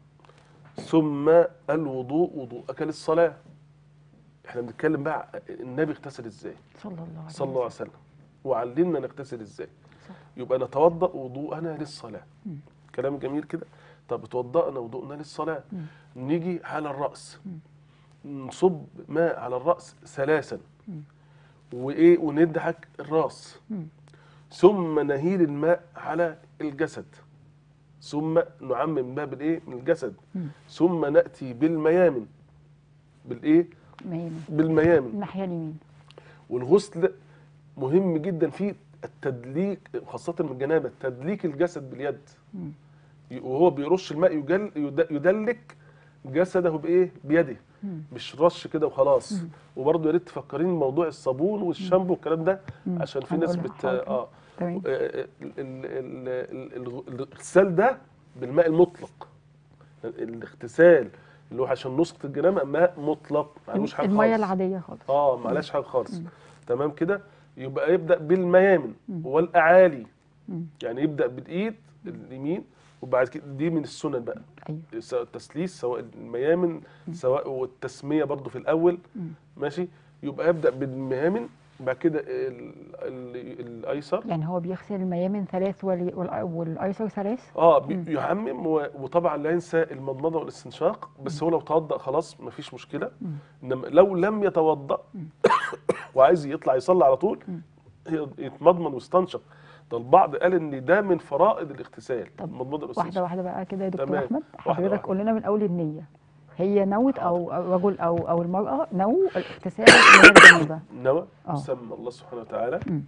ثم الوضوء وضوءك للصلاه احنا بنتكلم بقى النبي اغتسل ازاي صلى الله عليه صلى الله عليه وسلم وسلم وعلمنا نغتسل ازاي صح. يبقى نتوضا وضوءنا للصلاه مم. كلام جميل كده طب توضأنا وضوءنا للصلاه مم. نيجي على الراس نصب ماء على الراس ثلاثا مم. وايه وندعك الراس مم. ثم نهيل الماء على الجسد ثم نعمم الماء بالايه من الجسد مم. ثم ناتي بالميامن بالايه ميامن بالميامن الناحيه اليمين والغسل مهم جدا فيه التدليك خاصة من الجنابة تدليك الجسد باليد مم. وهو بيرش الماء يجل يد- يدلك جسده بايه بيده مم. مش رش كده وخلاص وبرضه يا ريت تفكرين موضوع الصابون والشامبو والكلام ده مم. عشان في ناس هنقولها بت حاضر. اه تمام ال- ال- ال- ال- ال- الاغتسال ده بالماء المطلق الاغتسال اللي هو عشان نسخة الجنابة ماء مطلق معلوش حاجة الميه خالص. العاديه خالص اه معلش حاجه خالص تمام كده يبقى يبدا بالميامن والاعالي مم. يعني يبدا بالايد اليمين وبعد كده دي من السنن بقى ايوه سواء التسليس سواء الميامن سواء والتسميه برضو في الاول مم. ماشي يبقى يبدا بالميامن بعد كده ال- ال- الايسر يعني هو بيغسل الميامن ثلاث والي- والأ- والايسر ثلاث اه بي- يعمم و- وطبعا لا ينسى المضمضه والاستنشاق بس هو لو توضأ خلاص مفيش مشكله انما لو لم يتوضأ وعايز يطلع يصلي على طول ي- يتمضمض ويستنشق ده البعض قال ان ده من فرائض الاغتسال طب المضمضه واحده والاستنشاق واحده بقى كده يا دكتور تمام. احمد واحدة حضرتك واحدة. قول لنا من اول النيه هي نوت او أو الرجل او او المراه نو الاغتسال من الجنابه نوى آه. سمى الله سبحانه وتعالى مم.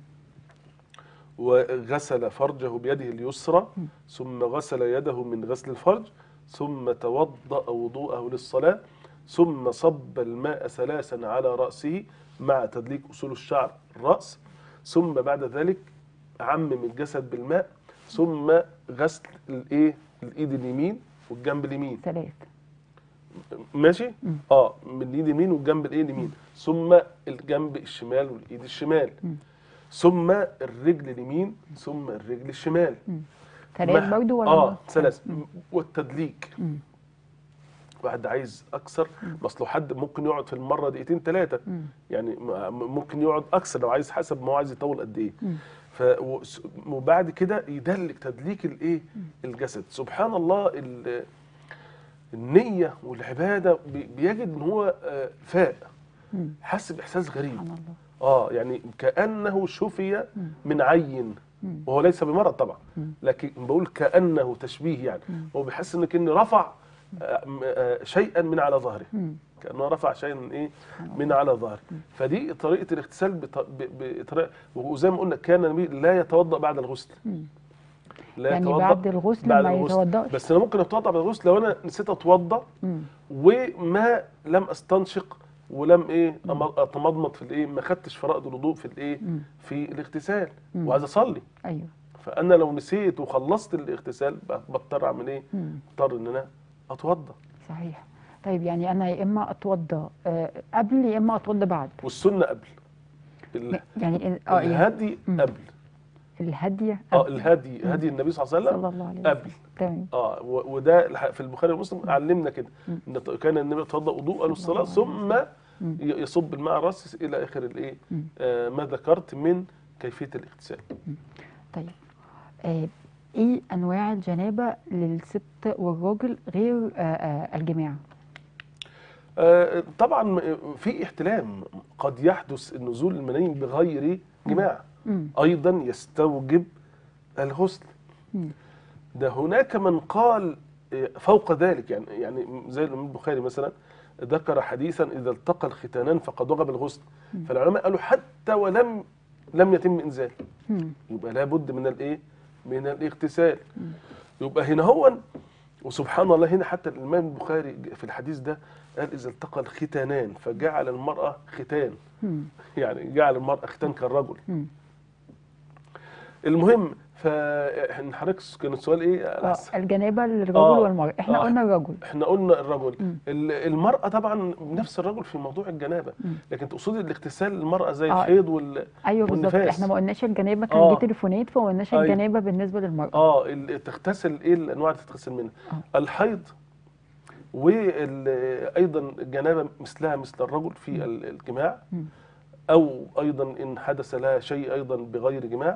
وغسل فرجه بيده اليسرى ثم غسل يده من غسل الفرج ثم توضأ وضوءه للصلاة ثم صب الماء ثلاثا على رأسه مع تدليك أصول الشعر الرأس ثم بعد ذلك عمم الجسد بالماء ثم غسل الايه الايد اليمين والجنب اليمين ثلاث ماشي اه من الايد اليمين والجنب الايه اليمين ثم الجنب الشمال والايد الشمال ثم الرجل اليمين ثم الرجل الشمال ثلاث مع- برضو ولا اه مرة؟ ثلاث والتدليك مم. واحد عايز اكثر بس لو حد ممكن يقعد في المره دقيقتين ثلاثه مم. يعني م- ممكن يقعد اكثر لو عايز حسب ما هو عايز يطول قد ايه مم. ف و- س- وبعد كده يدلك تدليك الايه الجسد سبحان الله ال- النيه والعباده بي- بيجد ان هو آه، فاق مم. حس باحساس غريب سبحان الله اه يعني كانه شفي مم. من عين مم. وهو ليس بمرض طبعا مم. لكن بقول كانه تشبيه يعني مم. هو بيحس ان كان رفع آه، م- آه، شيئا من على ظهره مم. كانه رفع شيئا من ايه من على ظهره فدي طريقه الاغتسال بط- ب- بطريقه وزي ما قلنا كان النبي لا يتوضا بعد الغسل مم. لا يعني يتوضأ بعد الغسل بعد ما الغسل. يتوضاش بس انا ممكن اتوضا بعد الغسل لو انا نسيت اتوضا مم. وما لم استنشق ولم ايه أم- اتمضمض في الايه ما خدتش فرائض الوضوء في الايه مم. في الاغتسال مم. وعايز اصلي ايوه فانا لو نسيت وخلصت الاغتسال ب- بضطر اعمل ايه مم. بضطر ان انا اتوضا صحيح طيب يعني انا يا اما اتوضى آه، قبل يا اما اتوضى بعد والسنه قبل ال- يعني ال- اه يعني الهدي مم. قبل الهديه اه قبل. الهدي هدي النبي صلى الله عليه صلى وسلم الله عليه وسلم قبل تمام اه و- وده الح- في البخاري ومسلم علمنا كده مم. ان ط- كان النبي يتوضا وضوءا للصلاه الله عليه ثم مم. ي- يصب الماء على راسه الى اخر الايه مم. آه ما ذكرت من كيفيه الاغتسال طيب آه، ايه انواع الجنابه للست والراجل غير آه، آه، الجماع آه طبعا م- في احتلام قد يحدث النزول المني بغير جماع مم. ايضا يستوجب الغسل مم. ده هناك من قال آه، فوق ذلك يعني يعني زي الامام البخاري مثلا ذكر حديثا اذا التقى الختانان فقد وجب الغسل فالعلماء قالوا حتى ولم لم يتم انزال مم. يبقى لابد من الايه من الاغتسال يبقى هنا هو وسبحان الله هنا حتى الامام البخاري في الحديث ده قال اذا التقى الختانان فجعل المراه ختان مم. يعني جعل المراه ختان كالرجل مم. المهم فاحنا حضرتك كان السؤال ايه على آه، حسب- الجنابه للرجل آه، والمراه احنا آه. قلنا الرجل احنا قلنا الرجل مم. ال- المرأة طبعا نفس الرجل في موضوع الجنابة مم. لكن تقصدي الاغتسال المرأة زي آه. الحيض وال ايوه بالظبط والنفاس. احنا ما قلناش الجنابه كان آه. دي تليفونات فما قلناش أيوة. الجنابه بالنسبه للمراه اه ال- تغتسل ايه الانواع اللي تغتسل منها آه. الحيض وايضا الجنابه مثلها مثل الرجل في ال- الجماع مم. او ايضا ان حدث لها شيء ايضا بغير جماع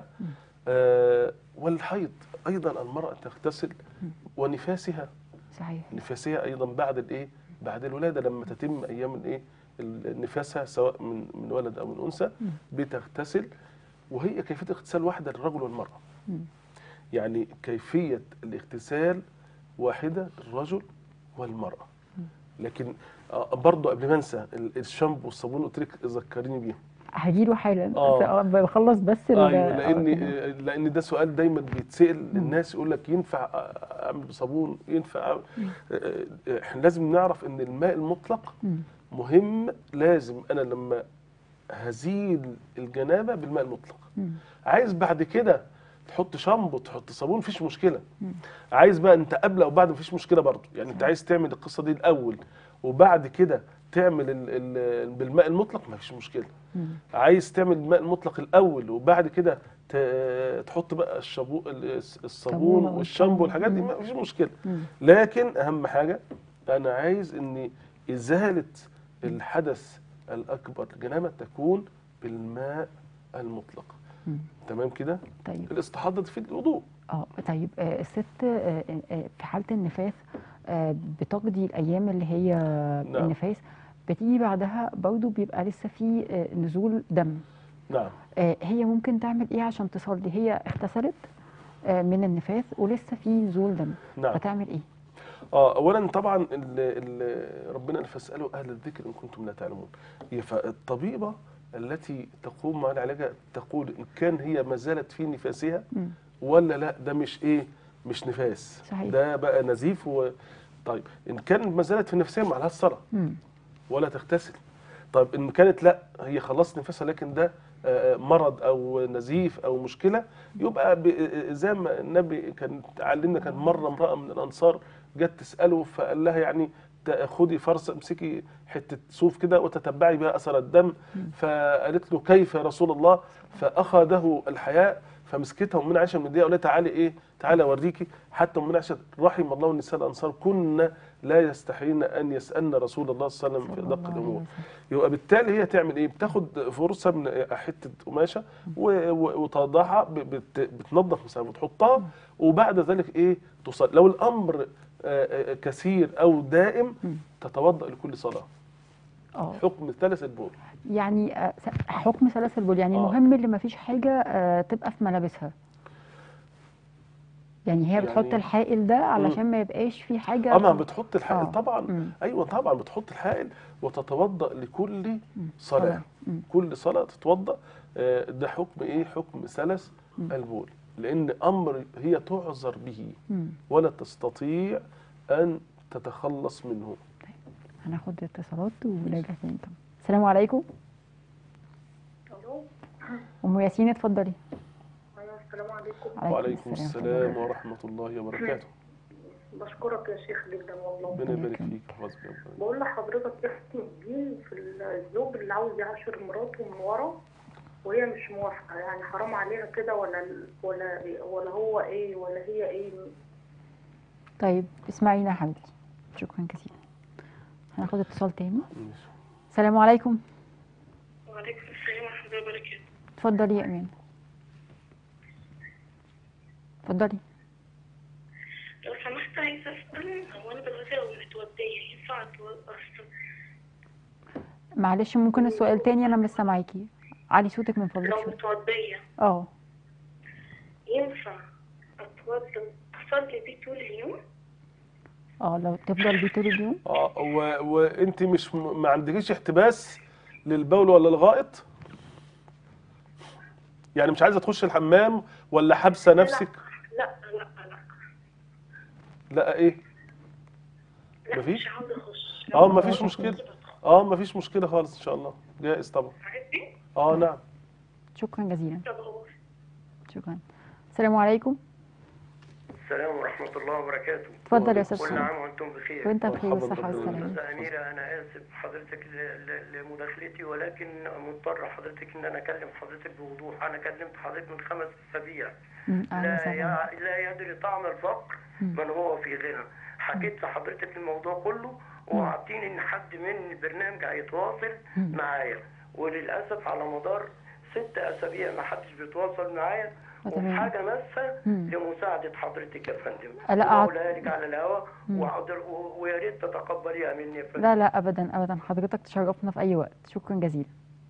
آه والحيض ايضا المراه تغتسل ونفاسها صحيح نفاسها ايضا بعد الايه بعد الولاده لما تتم ايام الايه ال- نفاسها سواء من من ولد او من انثى بتغتسل وهي كيفيه اغتسال واحده للرجل والمراه مم. يعني كيفيه الاغتسال واحده للرجل والمراه لكن آه، برضه قبل ما انسى ال- الشامبو والصابون قلت لك ذكريني بيهم هجيله حالا آه. بس آه، بخلص بس ال- ايوه آه، لان كده. آه، لان ده سؤال دايما بيتسال للناس يقول لك ينفع اعمل بصابون ينفع أعمل آه، آه، احنا لازم نعرف ان الماء المطلق مم. مهم لازم انا لما هزيل الجنابه بالماء المطلق مم. عايز بعد كده تحط شامبو تحط صابون مفيش مشكله عايز بقى انت قبل او بعد مفيش مشكله برضه يعني انت عايز تعمل القصه دي الاول وبعد كده تعمل ال ال بالماء المطلق مفيش مشكله مم. عايز تعمل الماء المطلق الاول وبعد كده ت- تحط بقى الشابو ال- الصابون الصابون والشامبو والحاجات دي مم. مفيش مشكله مم. لكن اهم حاجه انا عايز ان ازاله الحدث الاكبر الجنابه تكون بالماء المطلق مم. تمام كده طيب الاستحاضه في الوضوء اه طيب آه، الست آه، آه، في حالة النفاس آه، بتقضي الأيام اللي هي نعم. النفاس بتيجي بعدها برضو بيبقى لسه في آه، نزول دم نعم آه، هي ممكن تعمل ايه عشان تصلي هي اغتسلت آه، من النفاس ولسه في نزول دم نعم فتعمل ايه اه اولا طبعا ال ال ربنا قال فاسالوا اهل الذكر ان كنتم لا تعلمون هي فالطبيبه التي تقوم مع العلاج تقول ان كان هي ما زالت في نفاسها مم. ولا لا ده مش ايه مش نفاس صحيح. ده بقى نزيف و... طيب ان كان ما زالت في نفسها ما عليها الصلاه مم. ولا تغتسل طيب ان كانت لا هي خلصت نفسها لكن ده آه، مرض او نزيف او مشكله يبقى ب- آه، زي ما النبي كان علمنا كان مره امراه من الانصار جت تساله فقال لها يعني خدي فرصه امسكي حته صوف كده وتتبعي بها اثر الدم فقالت له كيف يا رسول الله فاخذه الحياء فمسكتها ام عائشه من ايديها وقالت تعالي ايه تعالى اوريكي حتى ام عائشه رحم الله النساء الانصار كنا لا يستحين ان يسالن رسول الله صلى الله عليه وسلم في صلى ادق الله عليه الامور وسلم. يبقى بالتالي هي تعمل ايه بتاخد فرصه من حته قماشه و- و- وتضعها ب- بت- بتنظف مثلا وتحطها وبعد ذلك ايه تصلي لو الامر آه، آه، كثير او دائم تتوضا لكل صلاه اه حكم ثالث البول يعني آه، س- حكم سلاسل البول يعني آه. المهم اللي ما فيش حاجه آه، تبقى في ملابسها يعني هي بتحط يعني- الحائل ده علشان ما يبقاش في حاجه اما في- بتحط الحائل آه. طبعا مم. ايوه طبعا بتحط الحائل وتتوضا لكل صلاة. صلاه مم. كل صلاه تتوضا آه، ده حكم ايه حكم سلس البول لان امر هي تعذر به مم. ولا تستطيع ان تتخلص منه هناخد اتصالات ونرجع تاني طبعا السلام عليكم الو ام ياسين اتفضلي ايوه السلام عليكم وعليكم ورحمة السلام الله. ورحمه الله وبركاته بشكرك يا شيخ جدا والله ربنا يبارك يكرمك. فيك حفظك يا رب. بقول لحضرتك ايه حكم الدين في الزوج اللي عاوز يعاشر مراته من ورا وهي مش موافقه يعني حرام عليها كده ولا ولا ولا هو ايه ولا هي ايه طيب اسمعينا يا حبيبتي شكرا كثيرا هناخد اتصال تاني ماشي. السلام عليكم وعليكم السلام ورحمة الله وبركاته اتفضلي يا امان اتفضلي لو سمحت عايزة أسأل هو أنا دلوقتي لو متودية ينفع أتوضأ معلش ممكن السؤال تاني انا مش سامعاكي علي صوتك من فضلك لو شويه متودية اه ينفع أتوضأ أصلي بيه طول اليوم؟ اه لو تفضل بيه طول اليوم اه و- وانت مش م- ما عندكيش احتباس للبول ولا الغائط يعني مش عايزه تخش الحمام ولا حابسه نفسك لا لا لا لا ايه لا مفيش؟ مش عاوزة أخش اه ما فيش مشكله اه ما فيش مشكله خالص ان شاء الله جائز طبعا عادي؟ اه نعم شكرا جزيلا طب هو شكرا السلام عليكم السلام ورحمة الله وبركاته اتفضل يا استاذ كل صالح عام وانتم بخير وانت بخير مرحبا والصحه ربنا والسلامه أستاذة أميرة أنا آسف حضرتك ل- ل- لمداخلتي ولكن مضطر حضرتك إن أنا أكلم حضرتك بوضوح أنا كلمت حضرتك من خمس أسابيع أمم، اهلا لا وسهلا يع- لا يدري طعم الفقر مم. من هو في غنى حكيت لحضرتك الموضوع كله وعدتيني إن حد من البرنامج هيتواصل مم. معايا وللأسف على مدار ست أسابيع ما حدش بيتواصل معايا آه، تمام. وحاجة ماسة مم. لمساعدة حضرتك يا فندم لا، أعت- وأقولها لك على الهوا وأقدر- و- ويا ريت تتقبليها مني يا فندم لا لا ابدا ابدا حضرتك تشرفنا في اي وقت شكرا جزيلا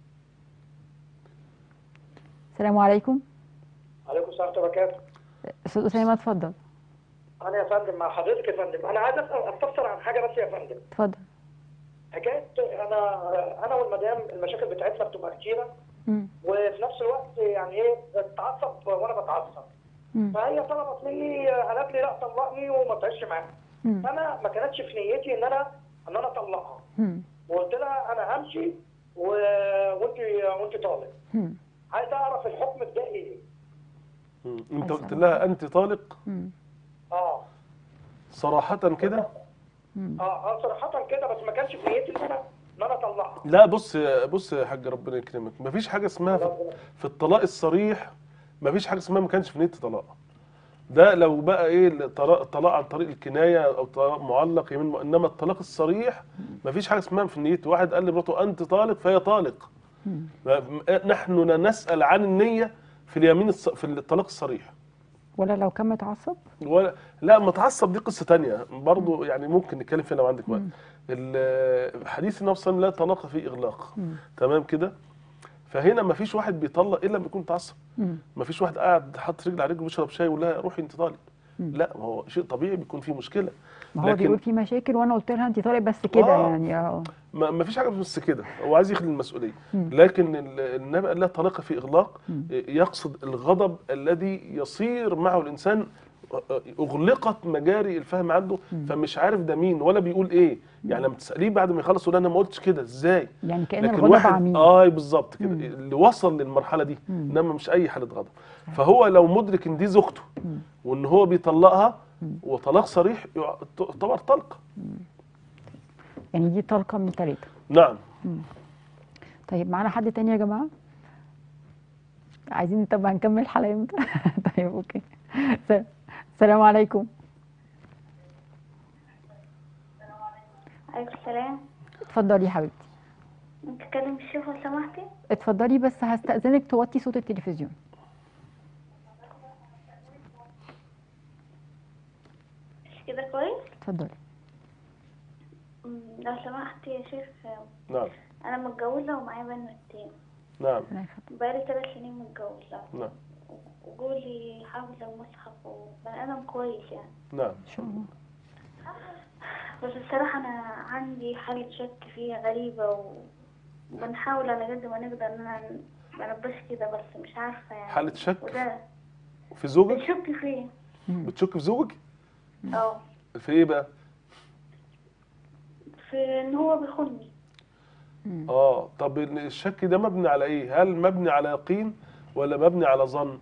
السلام عليكم عليكم السلام ورحمة الله وبركاته. استاذ اسامه اتفضل أنا يا فندم مع حضرتك يا فندم، أنا عايز أسأل أستفسر عن حاجة بس يا فندم. اتفضل حكاية أنا أنا والمدام المشاكل بتاعتنا بتبقى كتيرة أمم، وفي نفس الوقت يعني إيه بتعصب وأنا بتعصب. أمم، فهي طلبت مني قالت لي لا طلقني وما تعيش معاها. أمم، فأنا ما كانتش في نيتي إن أنا إن أنا أطلقها. أمم، وقلت لها أنا همشي و... وأنت وأنت طالق. أمم، عايز أعرف الحكم ده إيه؟ مم. انت قلت أسأل. لها انت طالق أمم، آه صراحه كده أمم. آه آه صراحة كده بس ما كانش في نيتي إن أنا إن أنا أطلقها. لا بص بص يا حاج ربنا يكرمك مفيش حاجه اسمها في, في الطلاق الصريح مفيش حاجه اسمها ما كانش في نيه طلاق ده لو بقى ايه الطلاق الطلاق عن طريق الكنايه او طلاق معلق يمين انما الطلاق الصريح مفيش حاجه اسمها في نيته واحد قال لمراته انت طالق فهي طالق ما- نحن لا نسال عن النيه في اليمين الص... في الطلاق الصريح ولا لو كان متعصب ولا لا متعصب دي قصه تانية برضو يعني ممكن نتكلم فيها لو عندك وقت ال- حديث النبي صلى الله عليه وسلم لا طلاق فيه اغلاق تمام كده فهنا ما فيش واحد بيطلق الا لما يكون متعصب أمم، ما فيش واحد قاعد حاطط رجل على رجل بيشرب شاي ويقول لها روحي انت طالق لا ما هو شيء طبيعي بيكون فيه مشكله ما هو لكن- بيقول في مشاكل وانا قلت لها انت طالق بس كده آه. يعني اه ما ما فيش حاجه بس كده هو عايز يخلي المسؤوليه لكن ال- النبي قال لا طلاق في اغلاق يقصد الغضب الذي يصير معه الانسان اغلقت مجاري الفهم عنده فمش عارف ده مين ولا بيقول ايه يعني لما تساليه بعد ما يخلص يقول انا ما قلتش كده ازاي يعني كان لكن الغضب واحد عميق اه بالظبط كده اللي وصل للمرحله دي انما مش اي حاله غضب فهو لو مدرك ان دي زوجته وان هو بيطلقها وطلاق صريح يع- تعتبر طلقه يعني دي طلقه من ثلاثه نعم طيب معانا حد تاني يا جماعه عايزين طب هنكمل الحلقه امتى طيب اوكي س- السلام عليكم عليكم السلام اتفضلي يا حبيبتي تكلم الشيخ لو سمحتي اتفضلي بس هستأذنك توطي صوت التلفزيون مش كده كويس اتفضلي أمم، لو سمحت يا شيخ نعم انا متجوزه ومعايا بنتين نعم ربنا يخليك. بقالي ثلاث سنين متجوزه نعم وجوزي حافظ المصحف وبني ادم كويس يعني نعم ان شاء الله بس الصراحه انا عندي حاله شك فيه غريبه وبنحاول على قد ما نقدر ان انا ما نبقاش كده بس مش عارفه يعني حالة شك وده في زوجك بنشك فيه بتشك في زوجك اه في ايه بقى في ان هو بيخوني اه طب الشك ده مبني على ايه هل مبني على يقين ولا مبني على ظن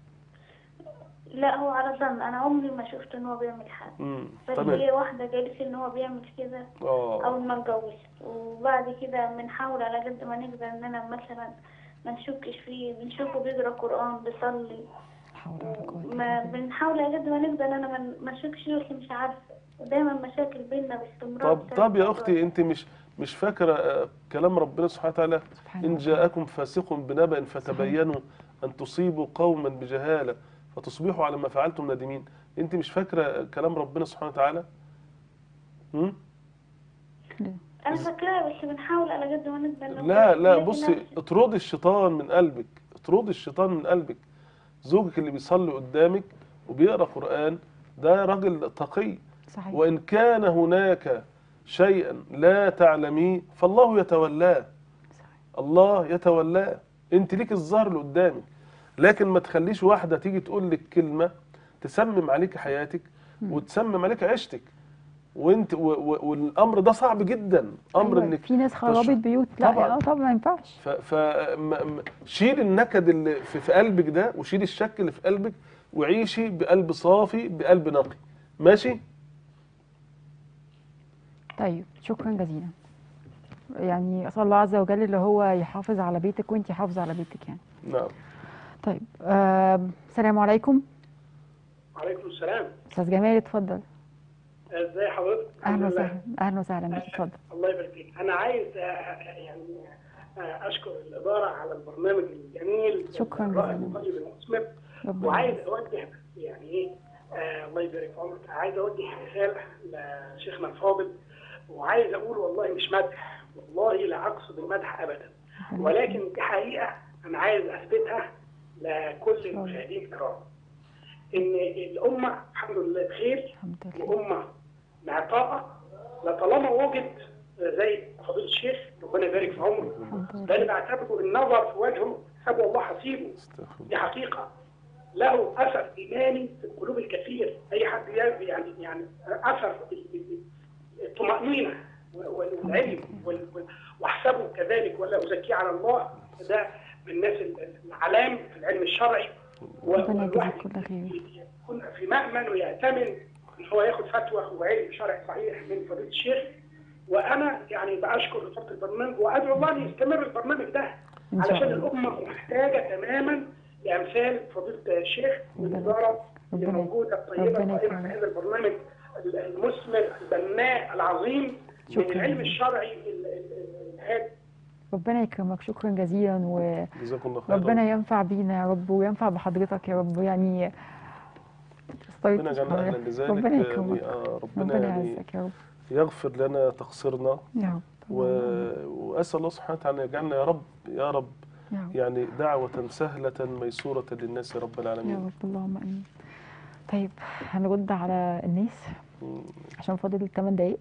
لا هو على ظن انا عمري ما شفت ان هو بيعمل حاجه امم بس تمام هي واحدة قالت لي ان هو بيعمل كده اه اول ما اتجوز وبعد كده بنحاول على قد ما نقدر ان انا مثلا ما نشكش فيه بنشوفه بيقرا قرآن بيصلي لا حول ولا قوة إلا ما بالله. بنحاول على قد ما نقدر ان انا ما- ما نشكش فيه بس مش عارفة ودايما مشاكل بينا باستمرار طب بسبب طب يا الموضوع اختي ده. انت مش مش فاكره آه، كلام ربنا سبحانه وتعالى سبحان ان الله. جاءكم فاسق بنبأ فتبينوا ان تصيبوا قوما بجهاله فتصبحوا على ما فعلتم نادمين انت مش فاكره كلام ربنا سبحانه وتعالى امم انا فاكراها بس بنحاول علل قد ما نقدر إن هو لا لا يلاقي بصي نفسه. اطردي الشيطان من قلبك اطردي الشيطان من قلبك زوجك اللي بيصلي قدامك وبيقرا قرآن ده راجل تقي صحيح وإن كان هناك شيئا لا تعلميه فالله يتولاه الله يتولاه انت ليك الظهر اللي قدامك لكن ما تخليش واحدة تيجي تقول لك كلمة تسمم عليك حياتك وتسمم عليك عيشتك وانت و و والامر ده صعب جدا امر أيوة، انك في ناس خربت تش- بيوت لا طبعاً. اه طبعا ما ينفعش ف ف م- م- شيل النكد اللي في, في قلبك ده وشيل الشك اللي في قلبك وعيشي بقلب صافي بقلب نقي ماشي طيب شكرا جزيلا يعني اسال الله عز وجل اللي هو يحافظ على بيتك وانت حافظه على بيتك يعني نعم طيب آم، السلام عليكم وعليكم السلام استاذ جمال اتفضل ازي حضرتك اهلا الحمد لله. وسهلا اهلا وسهلا بيك اتفضل الله يبارك فيك انا عايز آه، يعني آه، اشكر الاداره على البرنامج الجميل شكراً الرائع جزيلاً. الطيب المثمر ربنا وعايز اوجه يعني ايه آه الله يبارك في عمرك عايز اوجه رساله لشيخنا الفاضل وعايز اقول والله مش مدح والله لا اقصد المدح ابدا ولكن دي حقيقه انا عايز اثبتها لكل المشاهدين الكرام ان الامه الحمد لله بخير الحمد لله وأمة معطاءة لطالما وجد زي فضيلة الشيخ ربنا يبارك في عمره الحمد ده اللي لله بعتبره النظر في وجهه حسبه الله حسيبه استغفر دي حقيقة له أثر إيماني في القلوب الكثير أي حد يعني يعني يعني أثر ال- ال- الطمأنينة والعلم وال- وال- واحسبه كذلك ولا أزكيه على الله ده من الناس العلام في العلم الشرعي ربنا يجزيك والواحد كل خير يكون في مأمن ويأتمن ان هو ياخد فتوى وعلم شرعي صحيح من فضيله الشيخ وانا يعني باشكر اداره البرنامج وادعو الله ان يستمر البرنامج ده إن شاء علشان الله. الامه محتاجه تماما لامثال فضيله الشيخ والاداره اللي ربنا- موجوده الطيبه ربنا القائمه يكرمك. في هذا البرنامج المثمر البناء العظيم من شكراً العلم جزيلاً. الشرعي ال- ال- الهادي ربنا يكرمك شكرا جزيلا وربنا جزاكم الله خيرا ينفع بينا يا رب وينفع بحضرتك يا رب يعني استغفر ربنا يجعلنا اهلا لذلك ربنا يعني يكرمك آه، ربنا ربنا يعني يعزك يا رب يغفر لنا تقصيرنا يا رب و... واسال الله سبحانه وتعالى يجعلنا يا رب يا رب يا رب يعني دعوة سهلة ميسورة للناس رب يا العالمين رب اللهم امين طيب هنرد على الناس مم. عشان فاضل 8 دقايق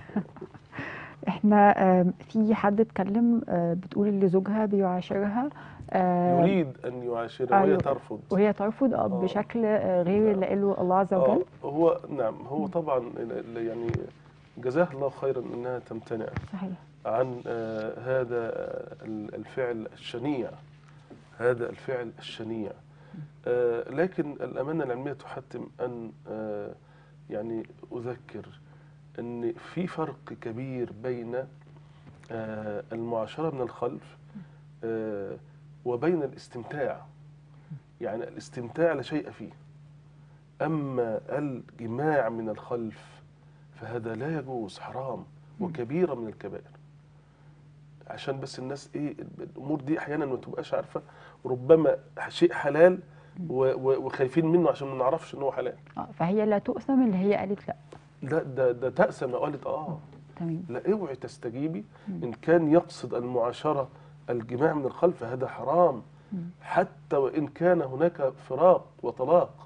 احنا آم، في حد اتكلم آه، بتقول اللي زوجها بيعاشرها آه، يريد أن يعاشرها وهي أيوة. ترفض وهي ترفض آه، آه. بشكل آه، غير اللي قاله الله عز آه وجل هو نعم هو طبعا ال- ال- يعني جزاه الله خيرا انها تمتنع صحيح عن آه، هذا ال- الفعل الشنيع هذا الفعل الشنيع آه، لكن الأمانة العلمية تحتم أن آه، يعني أذكر ان في فرق كبير بين آه، المعاشره من الخلف آه، وبين الاستمتاع يعني الاستمتاع لا شيء فيه اما الجماع من الخلف فهذا لا يجوز حرام وكبيره من الكبائر عشان بس الناس ايه الامور دي احيانا ما تبقاش عارفه ربما شيء حلال و- و- وخايفين منه عشان ما نعرفش ان هو حلال اه فهي لا تؤثم اللي هي قالت لا لا ده ده تأسم قالت اه تمام لا اوعي تستجيبي ان كان يقصد المعاشره الجماع من الخلف هذا حرام حتى وان كان هناك فراق وطلاق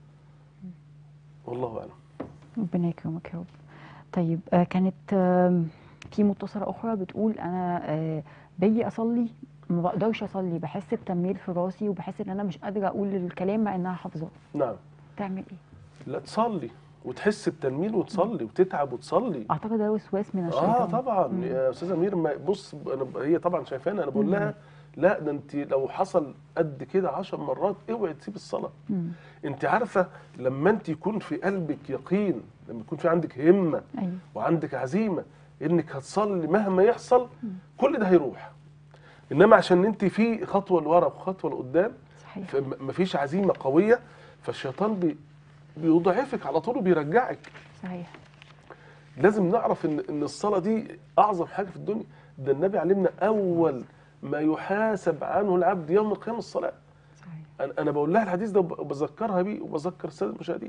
والله اعلم ربنا يكرمك يا رب طيب آه كانت آم، في متصلة أخرى بتقول أنا آه باجي أصلي ما بقدرش أصلي بحس بتنميل في راسي وبحس إن أنا مش قادرة أقول الكلام مع إنها حافظاه نعم تعمل إيه؟ لا تصلي وتحس بتنميل وتصلي وتتعب وتصلي أعتقد ده وسواس من الشيطان اه طبعا مم. يا استاذه امير ما بص انا ب- هي طبعا شايفانا انا بقول لها لا ده انت لو حصل قد كده عشر مرات اوعي تسيب الصلاه مم. انت عارفه لما انت يكون في قلبك يقين لما يكون في عندك همه أيوه وعندك عزيمه انك هتصلي مهما يحصل كل ده هيروح انما عشان انت في خطوه لورا وخطوه لقدام صحيح فم- مفيش عزيمه قويه فالشيطان بي بيضعفك على طول وبيرجعك صحيح لازم نعرف ان ان الصلاه دي اعظم حاجه في الدنيا ده النبي علمنا اول ما يحاسب عنه العبد يوم القيامه الصلاه صحيح انا انا بقول لها الحديث ده وب- وبذكرها بيه وبذكر الساده المشاهدين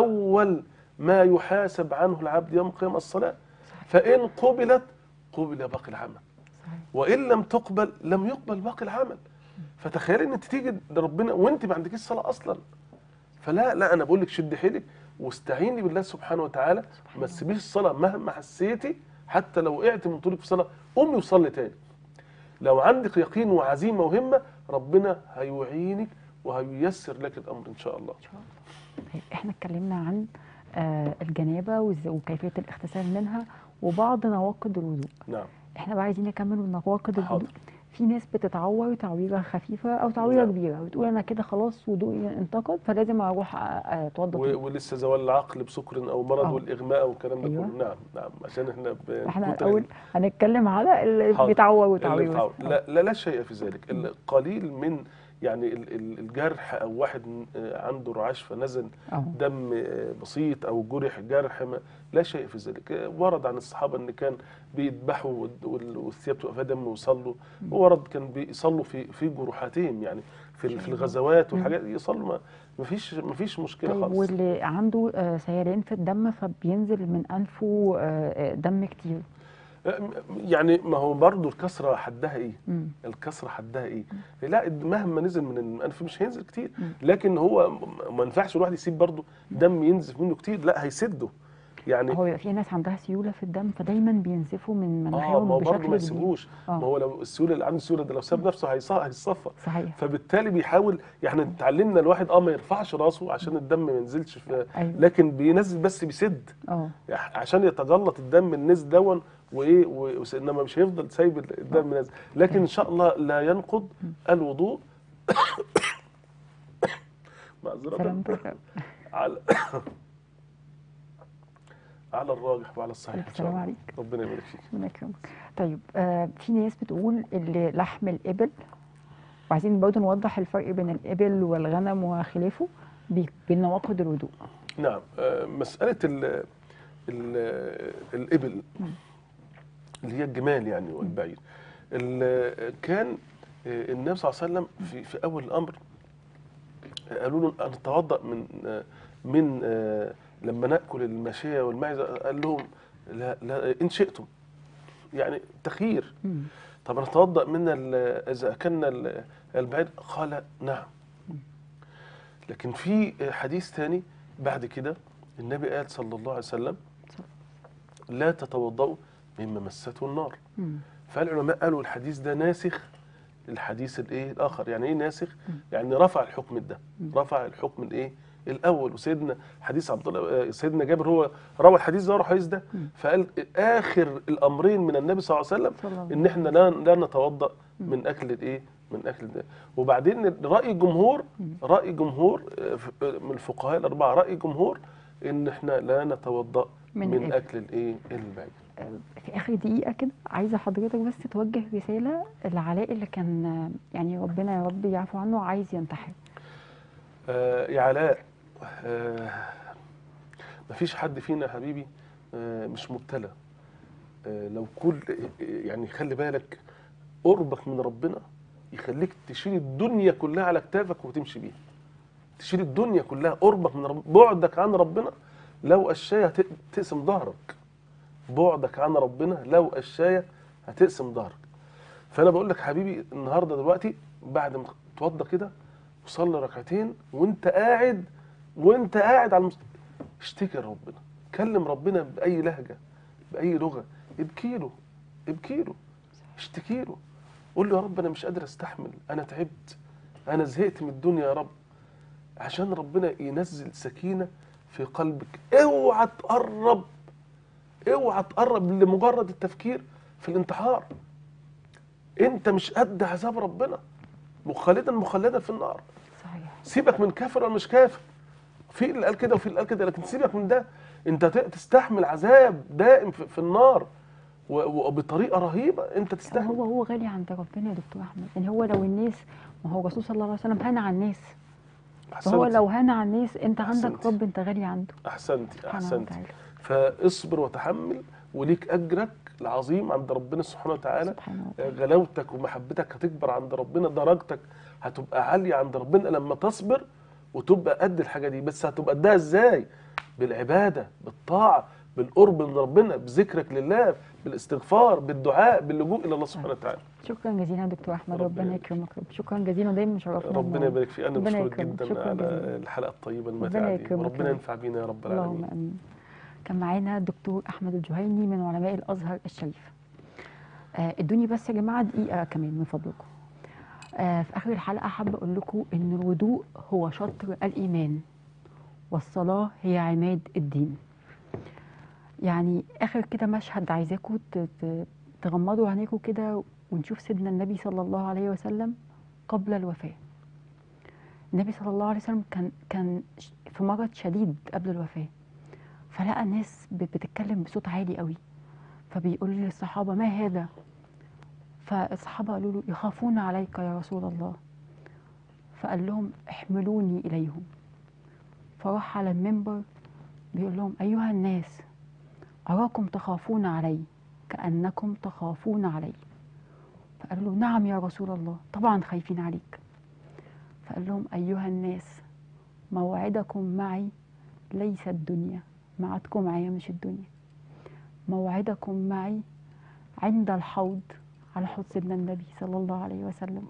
اول ما يحاسب عنه العبد يوم القيامه الصلاه فان قبلت قبل باقي العمل صحيح وان لم تقبل لم يقبل باقي العمل فتخيلي ان انت تيجي لربنا وانت ما عندكيش صلاه اصلا فلا لا انا بقول لك شد حيلك واستعيني بالله سبحانه وتعالى ما تسيبيش الصلاه مهما حسيتي حتى لو وقعت من طولك في صلاه قومي وصلي تاني لو عندك يقين وعزيمه وهمه ربنا هيعينك وهييسر لك الامر ان شاء الله طيب احنا اتكلمنا عن آه الجنابة والز- وكيفية الاغتسال منها وبعض نواقض الوضوء نعم احنا بقى عايزين نكمل من نواقض حاضر. الوضوء في ناس بتتعور تعويره خفيفه او تعويره نعم. كبيره بتقول انا كده خلاص وضوئي انتقد فلازم اروح أ- اتوضى و- تاني. ولسه زوال العقل بسكر او مرض آه. والاغماء والكلام ده أيوة. كله نعم نعم عشان احنا ب- احنا كنت- الاول هنتكلم على اللي حاضر. بيتعور اللي وتعويره بتعور. بس. لا لا لا شيء في ذلك القليل من يعني ال- ال- الجرح او واحد آه، عنده رعاش فنزل اه دم آه، بسيط او جرح جرح ما لا شيء في ذلك آه، ورد عن الصحابه ان كان بيذبحوا وال- وال- والثياب تبقى فيها دم ويصلوا وورد كان بيصلوا في في جروحاتهم يعني في ال- في الغزوات والحاجات دي يصلوا ما ما فيش ما فيش مشكله طيب خالص واللي عنده آه، سيلان في الدم فبينزل من انفه آه، آه، دم كتير آه، م- يعني ما هو برضه الكسره حدها ايه؟ مم. الكسره حدها ايه؟ لا مهما نزل من الانف مش هينزل كتير لكن هو م- ما ينفعش الواحد يسيب برضه دم ينزف منه كتير لا هيسده يعني هو يبقى في ناس عندها سيوله في الدم فدايما بينزفوا من اه ما مناخيرهم هو برضه بشكل ما كبير يسيبوش آه. ما هو لو السيوله اللي عنده سيوله ده لو ساب نفسه هيص- هيتصفى صحيح فبالتالي بيحاول يعني اتعلمنا الواحد اه ما يرفعش راسه عشان الدم ما ينزلش في أيوة. لكن بينزل بس بيسد اه يعني عشان يتجلط الدم النزل دون وايه و- وس- انما مش هيفضل سايب ال- الدم نازل لكن ان شاء الله لا ينقض الوضوء معذرة سلامتك على على الراجح وعلى الصحيح ان شاء السلام الله عليك. ربنا يبارك فيك ربنا يكرمك طيب آه في ناس بتقول اللي لحم الإبل وعايزين برضه نوضح الفرق بين الإبل والغنم وخلافه بي- بين نواقض الوضوء نعم آه، مسألة ال ال الإبل اللي هي الجمال يعني والبعير ال- كان آه، النبي صلى الله عليه وسلم في في أول الأمر آه، قالوا له أن نتوضأ من آه، من آه، لما نأكل الماشية والمعزة قال لهم لا لا إن شئتم يعني تخيير مم. طب نتوضأ من ال- إذا أكلنا ال- البعير قال نعم لكن في حديث ثاني بعد كده النبي قال صلى الله عليه وسلم لا تتوضأوا مما مسته النار مم. فالعلماء قالوا الحديث ده ناسخ الحديث الايه الاخر يعني ايه ناسخ يعني رفع الحكم ده رفع الحكم الايه الاول وسيدنا حديث عبد الله آه، سيدنا جابر هو روى الحديث ده وروى الحديث ده فقال اخر الامرين من النبي صلى الله عليه وسلم صلى الله عليه ان احنا لا لا نتوضا من اكل الايه من اكل ده وبعدين راي الجمهور راي جمهور آه، ف- آه، من الفقهاء الاربعه راي الجمهور ان احنا لا نتوضا من من الإبل. اكل الايه البعير في اخر دقيقه كده عايزه حضرتك بس توجه رساله لعلاء اللي كان آه، يعني ربنا يا رب يعفو عنه عايز ينتحر آه يا علاء آه مفيش حد فينا يا حبيبي آه مش مبتلى آه لو كل يعني خلي بالك قربك من ربنا يخليك تشيل الدنيا كلها على كتافك وتمشي بيها تشيل الدنيا كلها قربك من ربنا بعدك عن ربنا لو الشاية هت- تقسم ظهرك بعدك عن ربنا لو الشاية هتقسم ظهرك فانا بقول لك حبيبي النهارده دلوقتي بعد ما تتوضى كده وصلي ركعتين وانت قاعد وانت قاعد على المس... اشتكي لربنا كلم ربنا باي لهجه باي لغه ابكي له ابكي له اشتكي له قول له يا رب انا مش قادر استحمل انا تعبت انا زهقت من الدنيا يا رب عشان ربنا ينزل سكينه في قلبك اوعى تقرب اوعى تقرب لمجرد التفكير في الانتحار انت مش قد عذاب ربنا مخلدا مخلدا في النار صحيح سيبك من كافر ولا مش كافر في اللي قال كده وفي اللي قال كده لكن سيبك من ده انت ت- تستحمل عذاب دائم في, في النار و- وبطريقه رهيبه انت هو تستحمل هو غالي عند ربنا يا دكتور احمد يعني هو لو الناس ما هو الرسول صلى الله عليه وسلم هان على الناس فهو أحسنت. لو هان على الناس انت عندك أحسنت. رب انت غالي عنده احسنتي سبحانه احسنتي وتعالى فاصبر وتحمل وليك اجرك العظيم عند ربنا سبحانه وتعالى سبحانه وتعالى غلاوتك ومحبتك هتكبر عند ربنا درجتك هتبقى عالية عند ربنا لما تصبر وتبقى قد الحاجة دي بس هتبقى قدها ازاي بالعبادة بالطاعة بالقرب من ربنا بذكرك لله بالاستغفار بالدعاء باللجوء الى الله سبحانه وتعالى شكرا جزيلا يا دكتور احمد ربنا ربنا يكرمك رب شكرا جزيلا ودايما شرفنا ربنا بنورك. يبارك فيك انا ربنا مشكور يكرمك. جدا شكرا على جزيلا. الحلقة الطيبة ربنا الممتعة دي يكرمك وربنا يا رب. ينفع بينا يا رب اللهم العالمين امين كان معانا الدكتور احمد الجهيني من علماء الازهر الشريف آه ادوني بس يا جماعه دقيقه كمان من فضلكم آه في اخر الحلقه حابه اقول لكم ان الوضوء هو شطر الايمان والصلاه هي عماد الدين يعني اخر كده مشهد عايزاكم ت- ت- تغمضوا عينيكم كده ونشوف سيدنا النبي صلى الله عليه وسلم قبل الوفاه النبي صلى الله عليه وسلم كان كان ش- في مرض شديد قبل الوفاه فلقى الناس ب- بتتكلم بصوت عالي قوي فبيقول للصحابه ما هذا فالصحابه قالوا له يخافون عليك يا رسول الله فقال لهم احملوني اليهم فراح على المنبر بيقول لهم ايها الناس اراكم تخافون علي كانكم تخافون علي فقالوا له نعم يا رسول الله طبعا خايفين عليك فقال لهم ايها الناس موعدكم معي ليس الدنيا ميعادكم معايا مش الدنيا موعدكم معي عند الحوض على حوض سيدنا النبي صلى الله عليه وسلم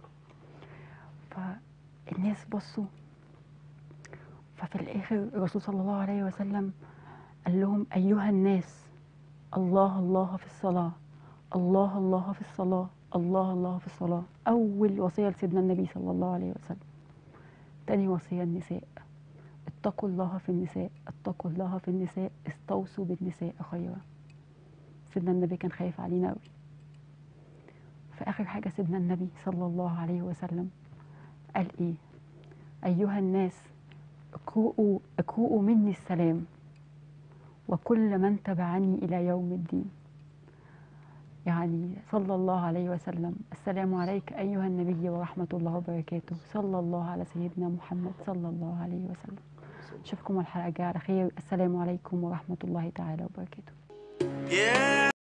فالناس بصوا ففي الآخر الرسول صلى الله عليه وسلم قال لهم أيها الناس الله الله في الصلاة الله الله في الصلاة الله الله في الصلاة أول وصية لسيدنا النبي صلى الله عليه وسلم تاني وصية النساء اتقوا الله في النساء اتقوا الله في النساء استوصوا بالنساء خيرا سيدنا النبي كان خايف علينا قوي في آخر حاجة سيدنا النبي صلى الله عليه وسلم قال إيه أيها الناس اقرؤوا اقرؤوا مني السلام وكل من تبعني إلى يوم الدين يعني صلى الله عليه وسلم السلام عليك أيها النبي ورحمة الله وبركاته صلى الله على سيدنا محمد صلى الله عليه وسلم أشوفكم الحلقة الجاية على خير السلام عليكم ورحمة الله تعالى وبركاته